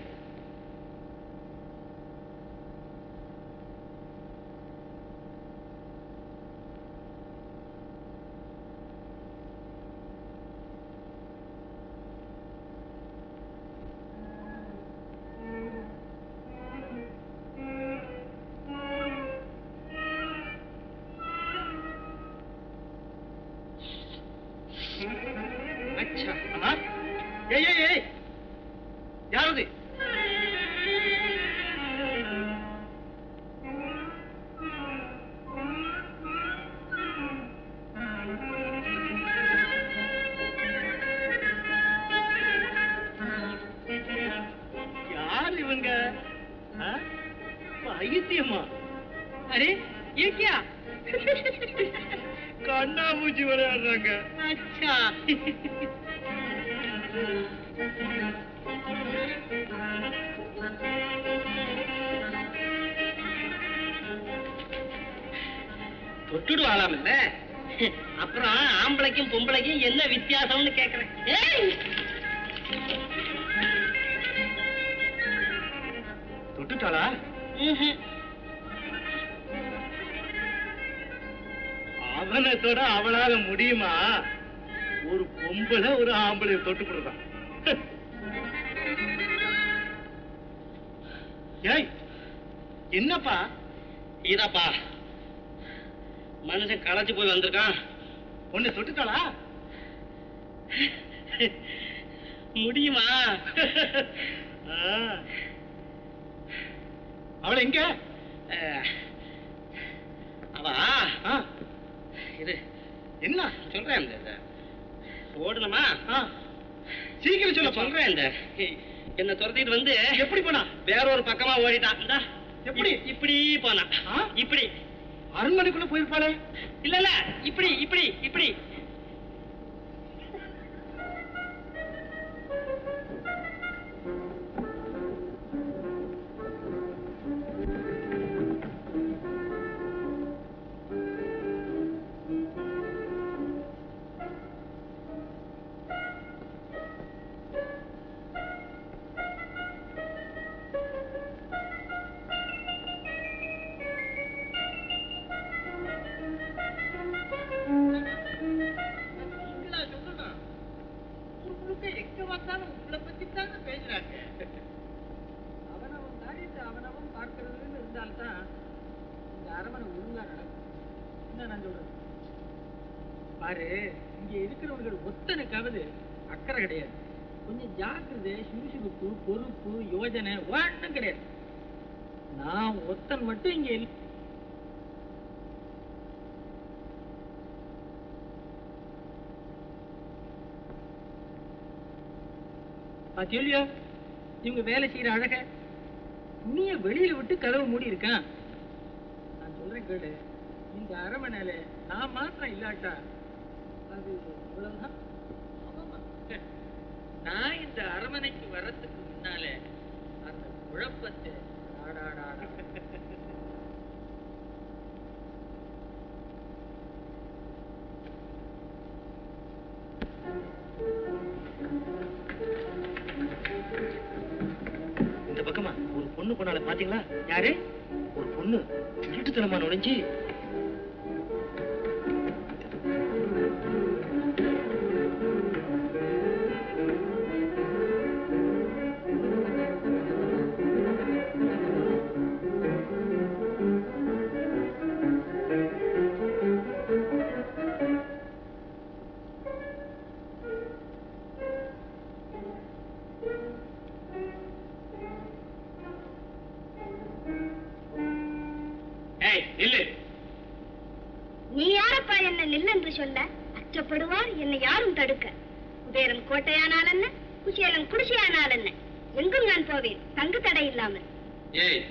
அச்சா ஆமா ஏய் ஏய் ஏய் யாரது யார் இவங்க ஆ? பைத்தியமா அரே ये क्या கண்ணாமூச்சி விளையாடுறாங்க अच्छा தொட்டுடுவாளாம் இல்ல அப்புறம் ஆம்பளைக்கும் பொம்பளைக்கும் என்ன வித்தியாசம்னு கேக்குறேன் ஏய் தொட்டுட்டாளா ம்ஹும். அவனை தொட அவளால முடியுமா ஒரு பொம்பளை ஒரு ஆம்பளை தொட்டு போடுறான் ஏய் என்னப்பா இதப்பா மனுஷன் களைச்சு போய் வந்திருக்கான் ஒண்ணு தொட்டுட்டாளா முடியுமா ஆ. அவளை எங்க அஹ், அவ ஆ, இது என்ன சொல்றேன் இந்த இந்த ஓடணுமா ஆ, சீக்கிரம் சொல்ல நான் சொல்றேன் இந்த என்ன துரத்திட்டு வந்து எப்படி போனா வேற ஒரு பக்கமா ஓடிட்டான் இந்தா எப்படி? இப்- இப்படி போனான் ஆ? இப்படி அரண்மனைக்குள்ள போயிருப்பாளே இல்ல இல்ல இப்படி இப்படி இப்படி எங்க வந்தாலும் உங்களை பத்தி தாங்க பேசுறாங்க அவனவன் காரியத்தை அவனவன் பார்க்கறதுன்னு இருந்தால்தான் இந்த அரமனை ஒழுங்கா நடக்கும் என்ன நான் சொல்றது பாரு இங்க இருக்கிறவர்கள் ஒத்தனுக்காவது அக்கறை கிடையாது கொஞ்சம் ஜாக்கிரதை சுறுசுறுப்பு பொறுப்பு யோஜனை ஒன்றும் கிடையாது நான் ஒத்தன் மட்டும் இங்க இல்ல பாத்தியோ இவங்க வேலை செய்யற அழக நீ வெளியில விட்டு கதவு மூடி இருக்கான் நான் சொல்றேன் கேளு இந்த அரமனையில நான் மாத்திரம் இல்லாட்டா அது இவ்வளவுதான் ஆமாமா. நான் இந்த அரமனைக்கு வர்றதுக்கு முன்னால அந்த குழப்பத்தை ஆடாடாடா. இந்த பக்கமா ஒரு பொண்ணு போனால பாத்தீங்களா யாரு ஒரு பொண்ணு திருட்டுத்தனமா நுழைஞ்சு ஏய் நில்லு நீ யாரப்பா என்ன நில்லென்று சொல்ல அச்சப்படுவார் என்னை யாரும் தடுக்க குபேரன் கோட்டையானால் என்ன குசேலன் குடிசையானால் என்ன எங்கும் நான் போவேன் தங்கு தடை இல்லாமல் ஏய்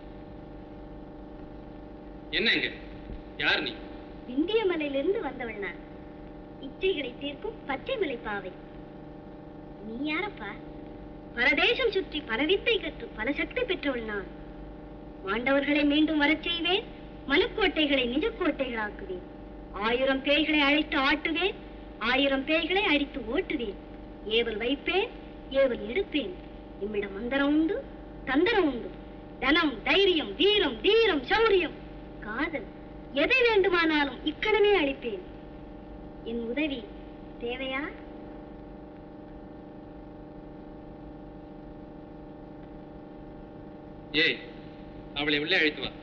என்னங்க யார் நீ விந்திய மலையிலிருந்து வந்தவள் நான் இச்சைகளை தீர்க்கும் பச்சை மலை பாவை நீ யாரப்பா பரதேசம் சுற்றி பல வித்தை கற்று பல சக்தி பெற்றவள் நான் மாண்டவர்களை மீண்டும் வரச் செய்வேன் மனக்கோட்டைகளை நிஜக்கோட்டைகளாக்குவேன் ஆயிரம் பேய்களை அழைத்து ஆட்டுவேன் ஆயிரம் பேய்களை அடித்து ஓட்டுவேன் ஏவல் வைப்பேன் ஏவல் எடுப்பேன் நம்மிடம் மந்திரம் உண்டு தந்திரம் உண்டு தனம் தைரியம் வீரம் தீரம் சௌரியம் காதல் எதை வேண்டுமானாலும் இக்கணமே அளிப்பேன் என் உதவி தேவையா ஏய் அவளை உள்ளே அழைத்து வா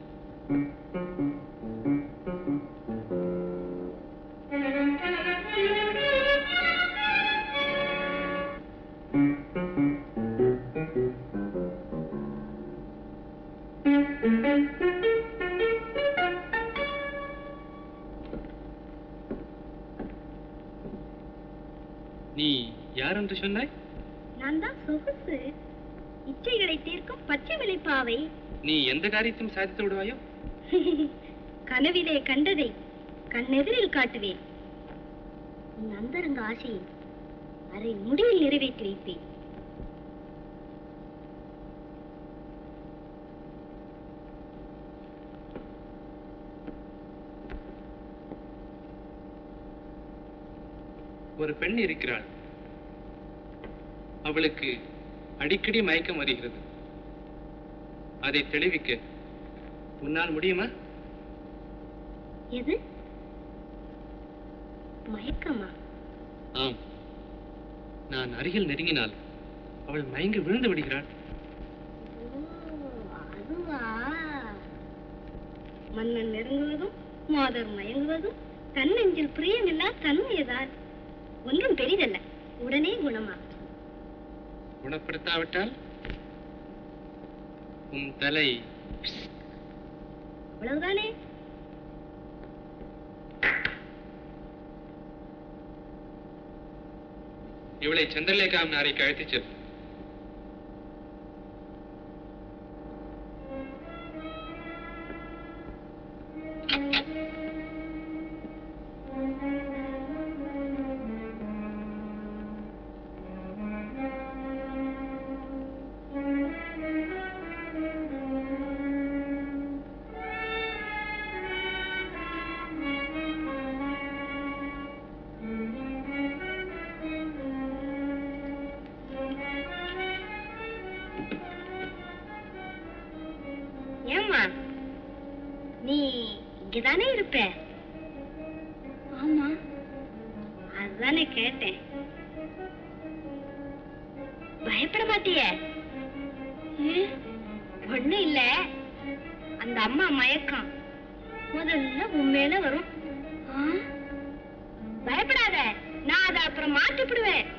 நீ யார் என்று சொன்னாய் நான் தான் சொகுசு இச்சைகளை தீர்க்கும் பச்சை மலை பாவை நீ எந்த காரியத்தையும் சாதித்து விடுவாயோ கனவிலே கண்டதை கண்ணெதிரில் காட்டுவேன் உன் அந்தரங்க ஆசையை அரை முடிவில் நிறைவேற்றி வைப்பேன் ஒரு பெண் இருக்கிறாள் அவளுக்கு அடிக்கடி மயக்கம் வருகிறது அதை தெளிவிக்க உன்னால் முடியுமா எது மயக்கமா ஆம் நான் அருகில் நெருங்கினால் அவள் மயங்கி விழுந்து விடுகிறாள் ஓ, அதுவா மன்னன் நெருங்குவதும் மாதர் மயங்குவதும் தன்னெஞ்சில் பிரியமில்லா தன்மையதால் ஒன்றும் பெரிதல்ல உடனே குணமாகும் குணப்படுத்தாவிட்டால் உன் தலை அவ்வளவுதானே இவளை சந்திரலேகாம் நாரைக்கு அழைத்துச் செல் ஏம்மா நீ இங்கதானே இருப்ப ஆமா அதுதானே கேட்டேன் பயப்பட மாட்டிய ஒண்ணும் இல்ல அந்த அம்மா மயக்கம் முதல்ல உண்மையில வரும் ஆ, பயப்படாத நான் அதை அப்புறம் மாத்திப்பிடுவேன்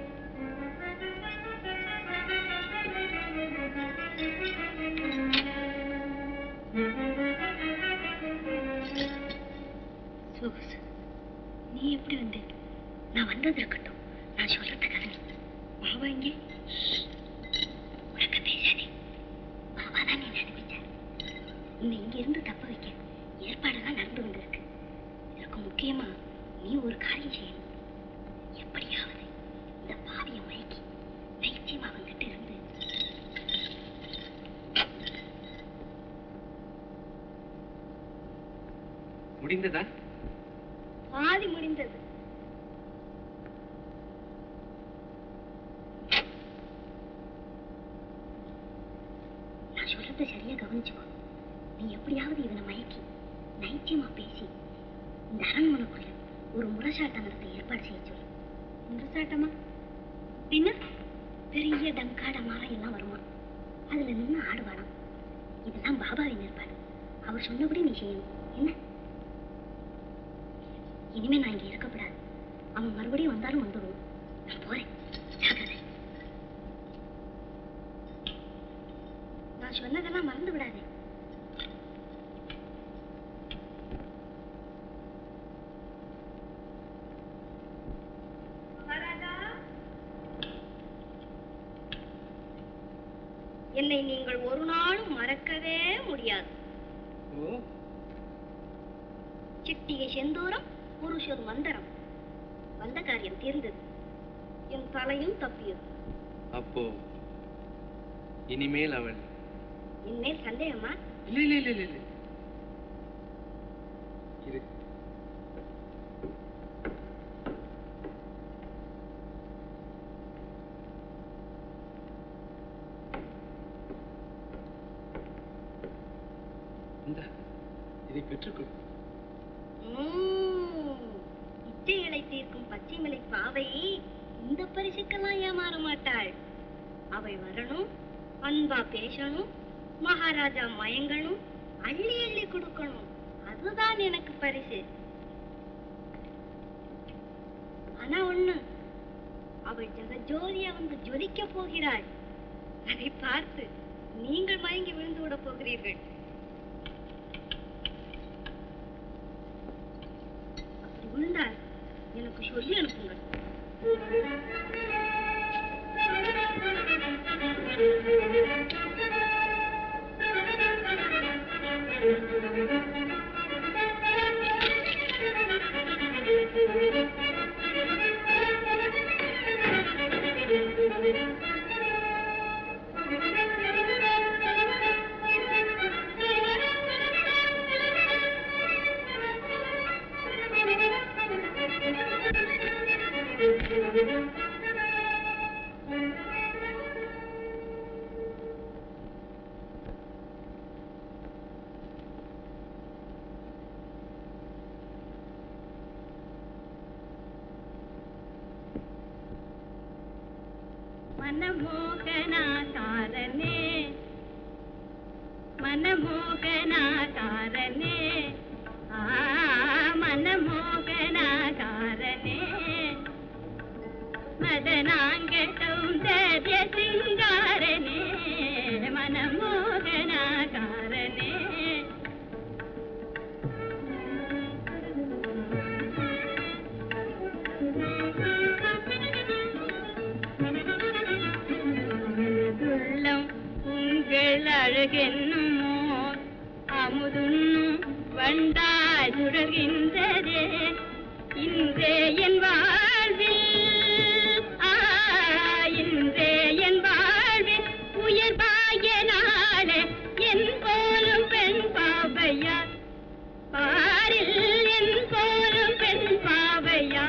சோகசு, நீ எப்படி வந்த நான் வந்தது இருக்கட்டும் நான் சொல்றத கதை பாபா இங்கே உனக்கு பேசாதே பாபா தான் நீ நினைப்பிச்சார் உன்னை இங்க இருந்து தப்ப வைக்க ஏற்பாடெல்லாம் நடந்து கொண்டிருக்கு இதற்கு முக்கியமா நீ ஒரு காரியம் செய்யணும் எப்படியாவது இந்த பாவிய மயக்கி நைச்சியமா அவங்கிட்ட இருந்து முடிந்ததா பாதி முடிந்தது நான் சொல்றத சரியா கவனிச்சுக்கோ நீ எப்படியாவது இவனை மயக்கி நைச்சியமா பேசி இந்த அரண்மனைக்குள்ள ஒரு முரசாட்டம் நடத்த ஏற்பாடு செய்ய சொல்லு முரசாட்டமா பின்ன பெரிய டங்காட மரம் எல்லாம் வருமா அதுல நின்று ஆடுவானாம் இதெல்லாம் பாபாவின் ஏற்பாடு அவர் சொன்னபடி நீ செய்யணும் என்ன இனிமே நான் இங்க இருக்கக்கூடாது அவன் மறுபடியும் வந்தாலும் வந்துடுவோம் நான் போறேன் ஜாக்கிரதை நான் சொன்னதெல்லாம் மறந்து விடாதே என்னை நீங்கள் ஒரு நாளும் மறக்கவே முடியாது ஓ சிட்டிகை செந்தூரம் புருஷர் மந்தரம் வந்த காரியம் தீர்ந்தது என் தலையும் தப்பியது அப்போ இனிமேல் அவள் என் மேல் சந்தேகமா இல்ல இல்ல இல்ல இல்ல இல்ல இரு இந்தா, இதை பெற்றுக்கொள் உம், இச்சைகளை தீர்க்கும் பச்சைமலை பாவை இந்த பரிசுக்கெல்லாம் ஏமாற மாட்டாள் அவள் வரணும் அன்பா பேசணும் மகாராஜா மயங்கணும் அள்ளி அள்ளி கொடுக்கணும் அதுதான் எனக்கு பரிசு ஆனா ஒண்ணு அவள் ஜெகஜோதியா வந்து ஜொலிக்க போகிறாள் அதை பார்த்து நீங்கள் மயங்கி விழுந்து விட போகிறீர்கள் அப்படி விழுந்தால் எனக்கு சொல்லி அனுப்புங்கள் மனமோகனாகாரனே மனமோகனாகாரனே ஆ மனமோகனாகாரனே மதனாங்க சௌந்தர்ய சிங்காரனே மனமோகனாகாரனே உள்ளம் உங்கள் அழகென்னுமோ அமுதுண்ணும் வண்டாய் சுழல்கின்றதே இன்றே என் வாழ்வில் ஆ, இன்றே என் வாழ்வில் உயர் பாய நாளே என் போலும் பெண் பாவையா பாரில் என் போலும் பெண் பாவையா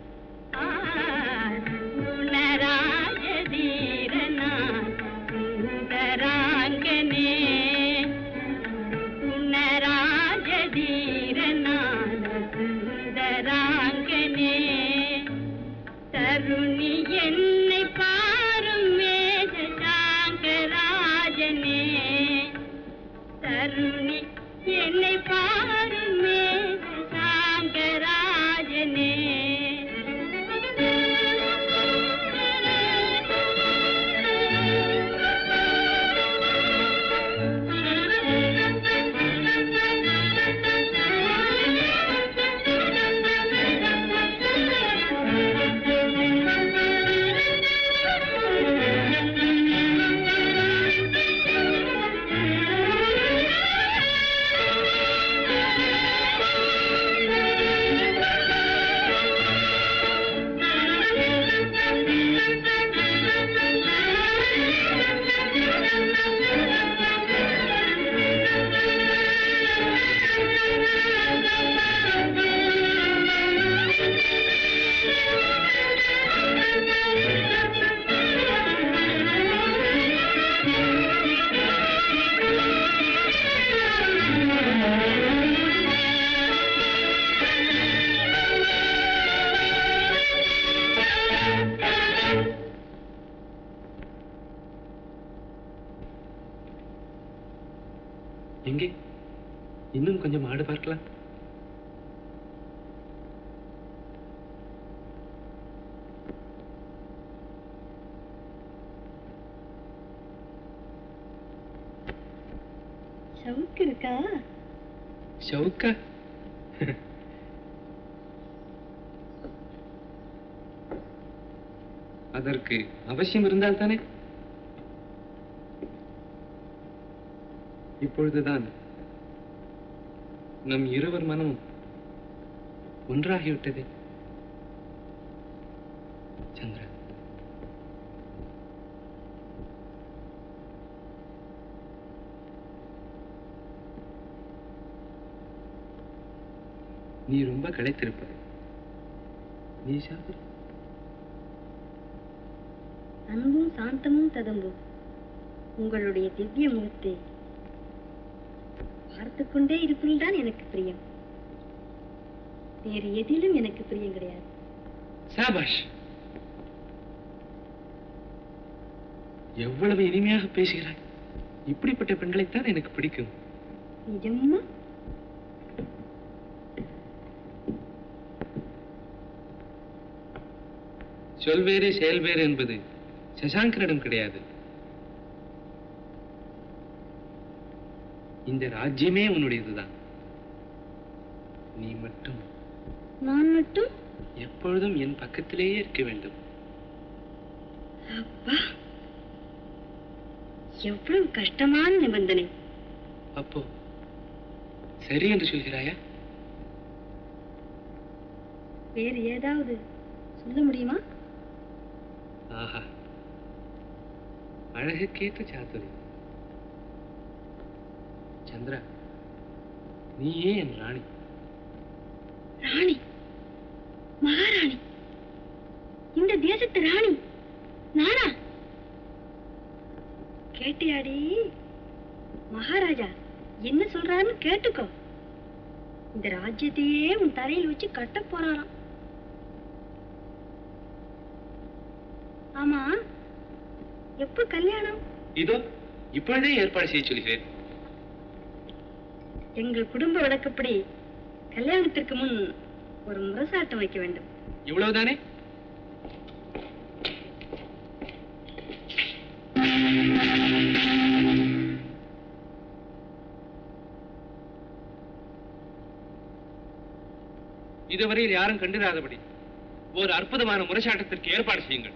உணராஜதீரனான் சுந்தராங்கனே உணராஜதீரனான் சுந்தராங்கனே தருணி என்னை பாரும் மேக சாங்கராஜனே தருணி என்னை பாரும் மேக சாங்கராஜனே எங்கே இன்னும் கொஞ்சம் ஆடு பார்க்கலாம் சவுக்கு இருக்கா ஷவுக்கா அதற்கு அவசியம் இருந்தால் தானே இப்பொழுதுதான் நம் இருவர் மனமும் ஒன்றாகிவிட்டது சந்திரா நீ ரொம்ப களைத்திருப்பாய் நீ சாப்பிடு அன்பும் சாந்தமும் ததும்பும் உங்களுடைய திவ்ய முகத்தை பார்த்து கொண்டே இருப்பதில்தான் எனக்கு பிரியம் வேறு எதிலும் எனக்கு பிரியம் கிடையாது சாபாஷ் எவ்வளவு இனிமையாக பேசுகிறாய் இப்படிப்பட்ட பெண்களைத்தான் எனக்கு பிடிக்கும் நிஜமா சொல் வேறு செயல் வேறு என்பது சசாங்கரிடம் கிடையாது இந்த ராஜ்யமே உன்னுடையதுதான் நீ மட்டும் நான் மட்டும் எப்பொழுதும் என் பக்கத்திலேயே இருக்க வேண்டும் அப்பா எவ்வளவு கஷ்டமான நிபந்தனை அப்போ சரி என்று சொல்கிறாயா வேறு ஏதாவது சொல்ல முடியுமா ஆஹா அழகுக்கேற்ற சாதுரி சந்திரா நீயே என் ராணி ராணி மகாராணி இந்த தேசத்து ராணி நானா கேட்டியாடி மகாராஜா என்ன சொல்றாருன்னு கேட்டுக்கோ இந்த ராஜ்யத்தையே உன் தலையில் வச்சு கட்ட போறாராம் ஆமா எப்ப கல்யாணம் இதோ இப்பொழுதே ஏற்பாடு செய்ய சொல்கிறேன் எங்கள் குடும்ப வழக்கப்படி கல்யாணத்திற்கு முன் ஒரு முரசாட்டம் வைக்க வேண்டும் இவ்வளவுதானே இதுவரையில் யாரும் கண்டிராதபடி ஒரு அற்புதமான முறைசாட்டத்திற்கு ஏற்பாடு செய்யுங்கள்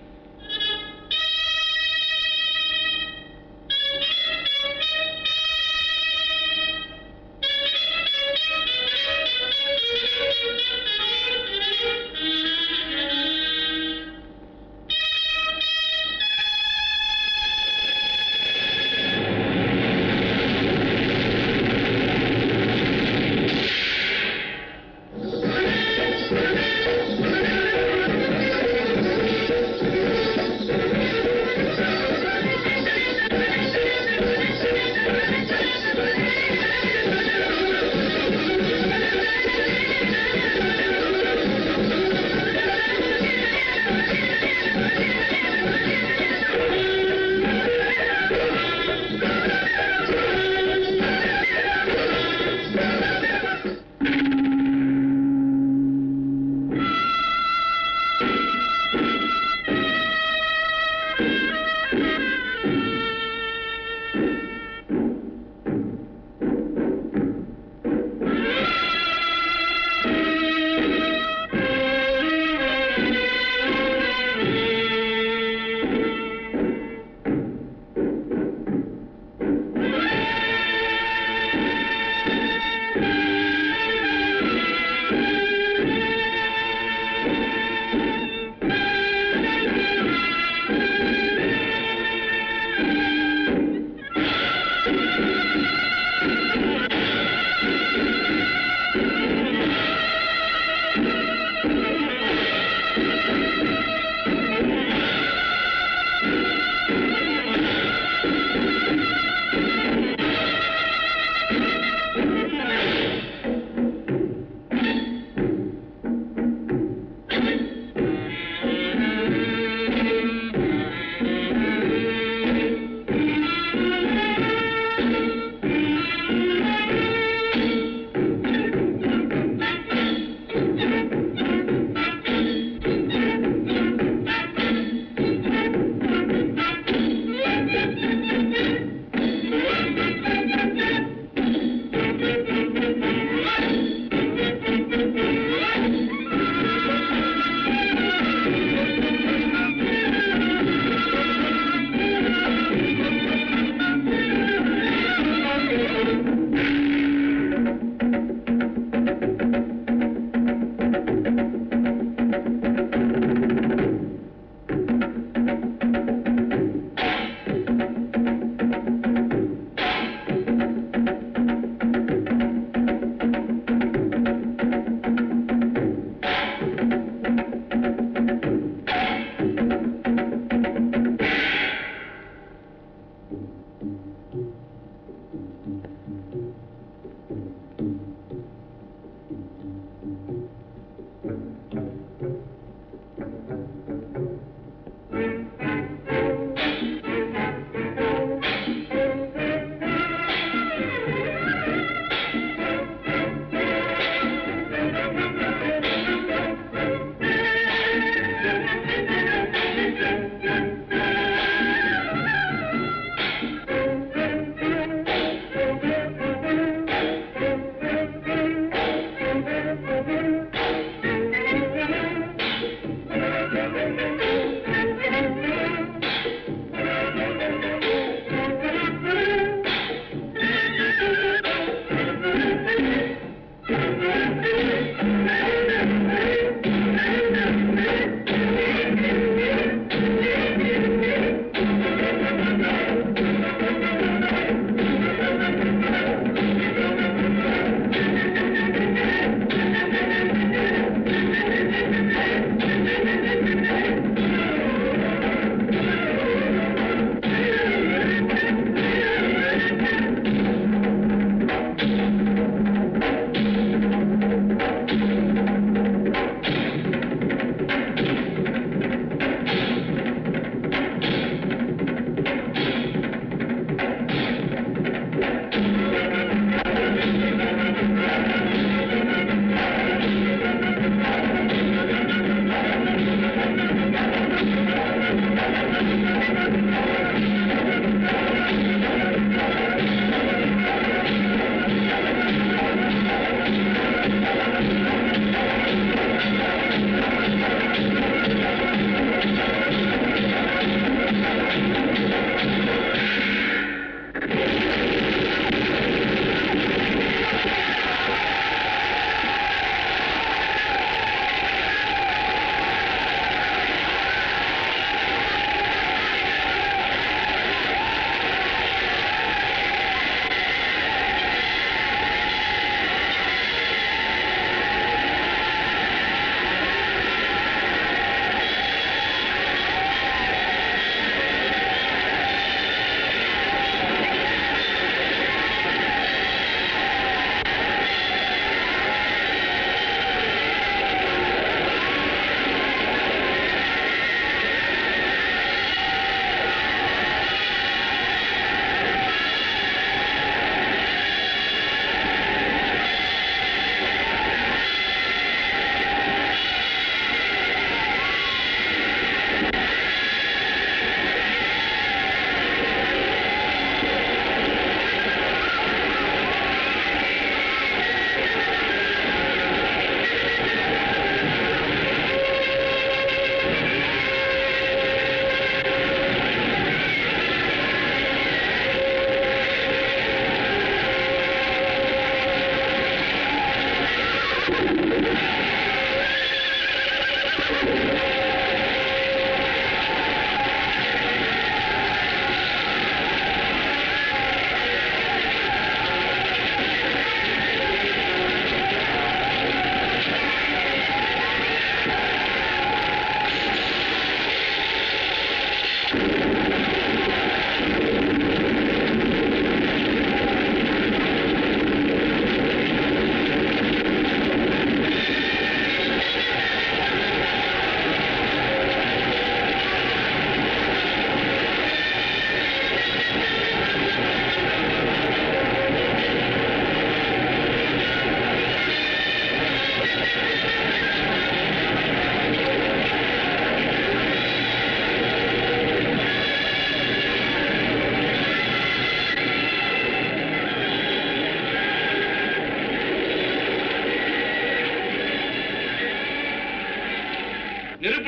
Thank you.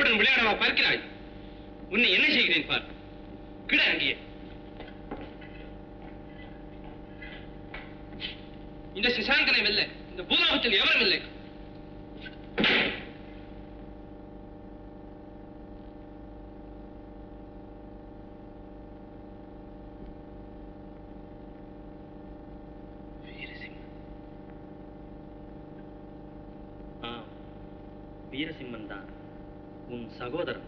உயிருடன் விளையாடவா பார்க்கிறாய் உன்னை என்ன செய்கிறேன் பார் கிட அங்கே இந்த சிசாங்கனை வெல்ல இந்த பூலோகத்தில் எவரும் இல்லை ஆ வீரசிம்மன் தான் உன் சகோதரன்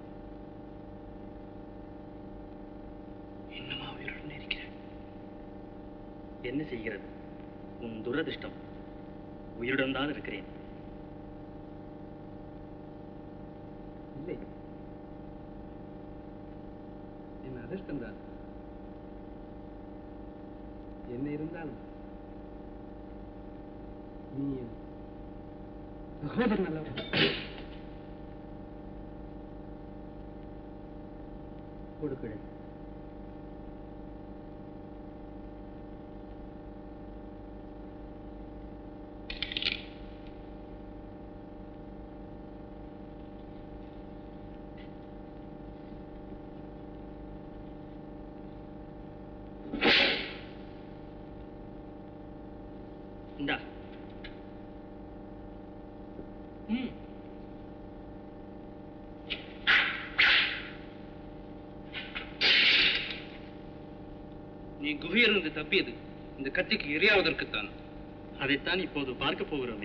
இன்னுமா உயிருடன் இருக்கிறேன் என்ன செய்கிறது உன் துரதிர்ஷ்டம் உயிருடன் தான் இருக்கிறேன் இல்லை என் அதிர்ஷ்டம் தான் என்ன இருந்தாலும் நீ என் சகோதரன் அல்லவா கொடுக்கிறேன் இந்தா ம் நீ குகையிலிருந்து தப்பியது இந்த கத்திக்கு இரையாவதற்குத்தான் அதைத்தான் இப்போது பார்க்க போகிறோமே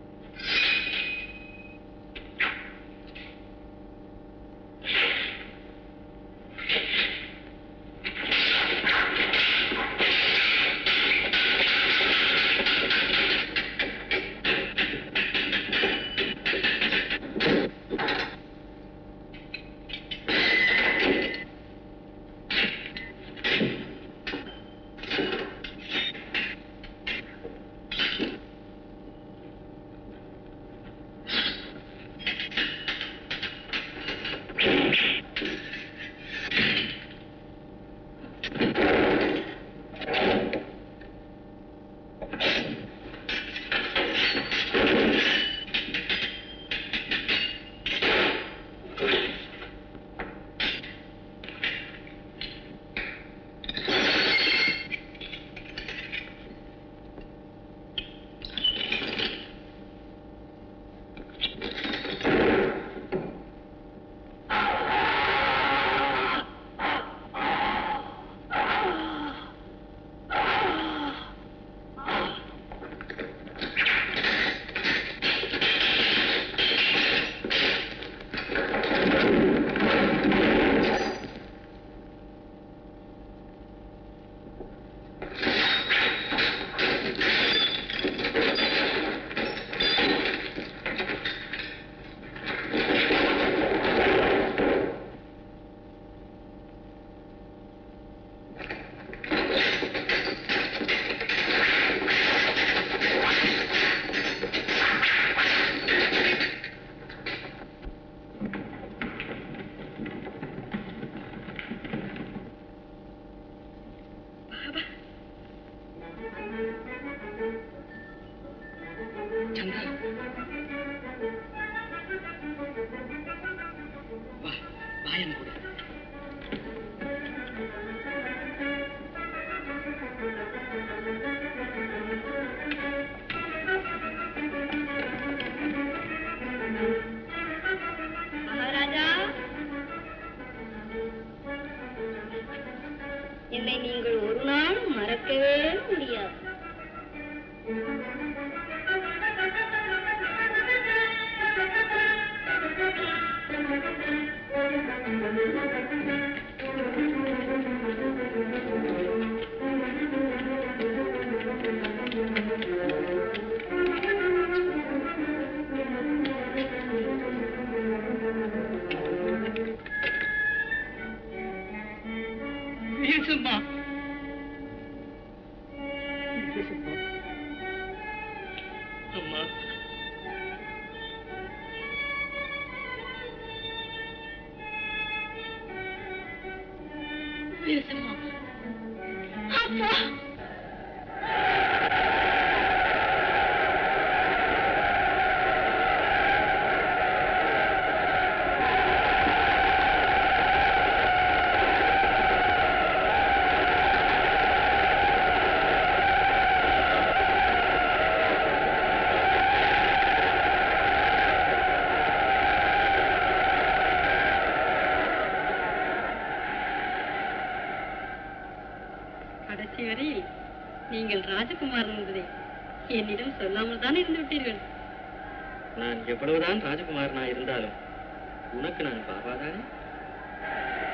சந்திரா வா வாயன் கூட மகாராஜா என்னை நீங்கள் ஒரு நாளும் மறக்கவே முடியாது வீசம்மா அம்மா அப்பா கடைசி வரையில் நீங்கள் ராஜகுமாரன் என்பதை என்னிடம் சொல்லாமல் தான் இருந்து விட்டீர்கள் நான் எவ்வளவுதான் ராஜகுமாரனா இருந்தாலும் உனக்கு நான் பாபாதானே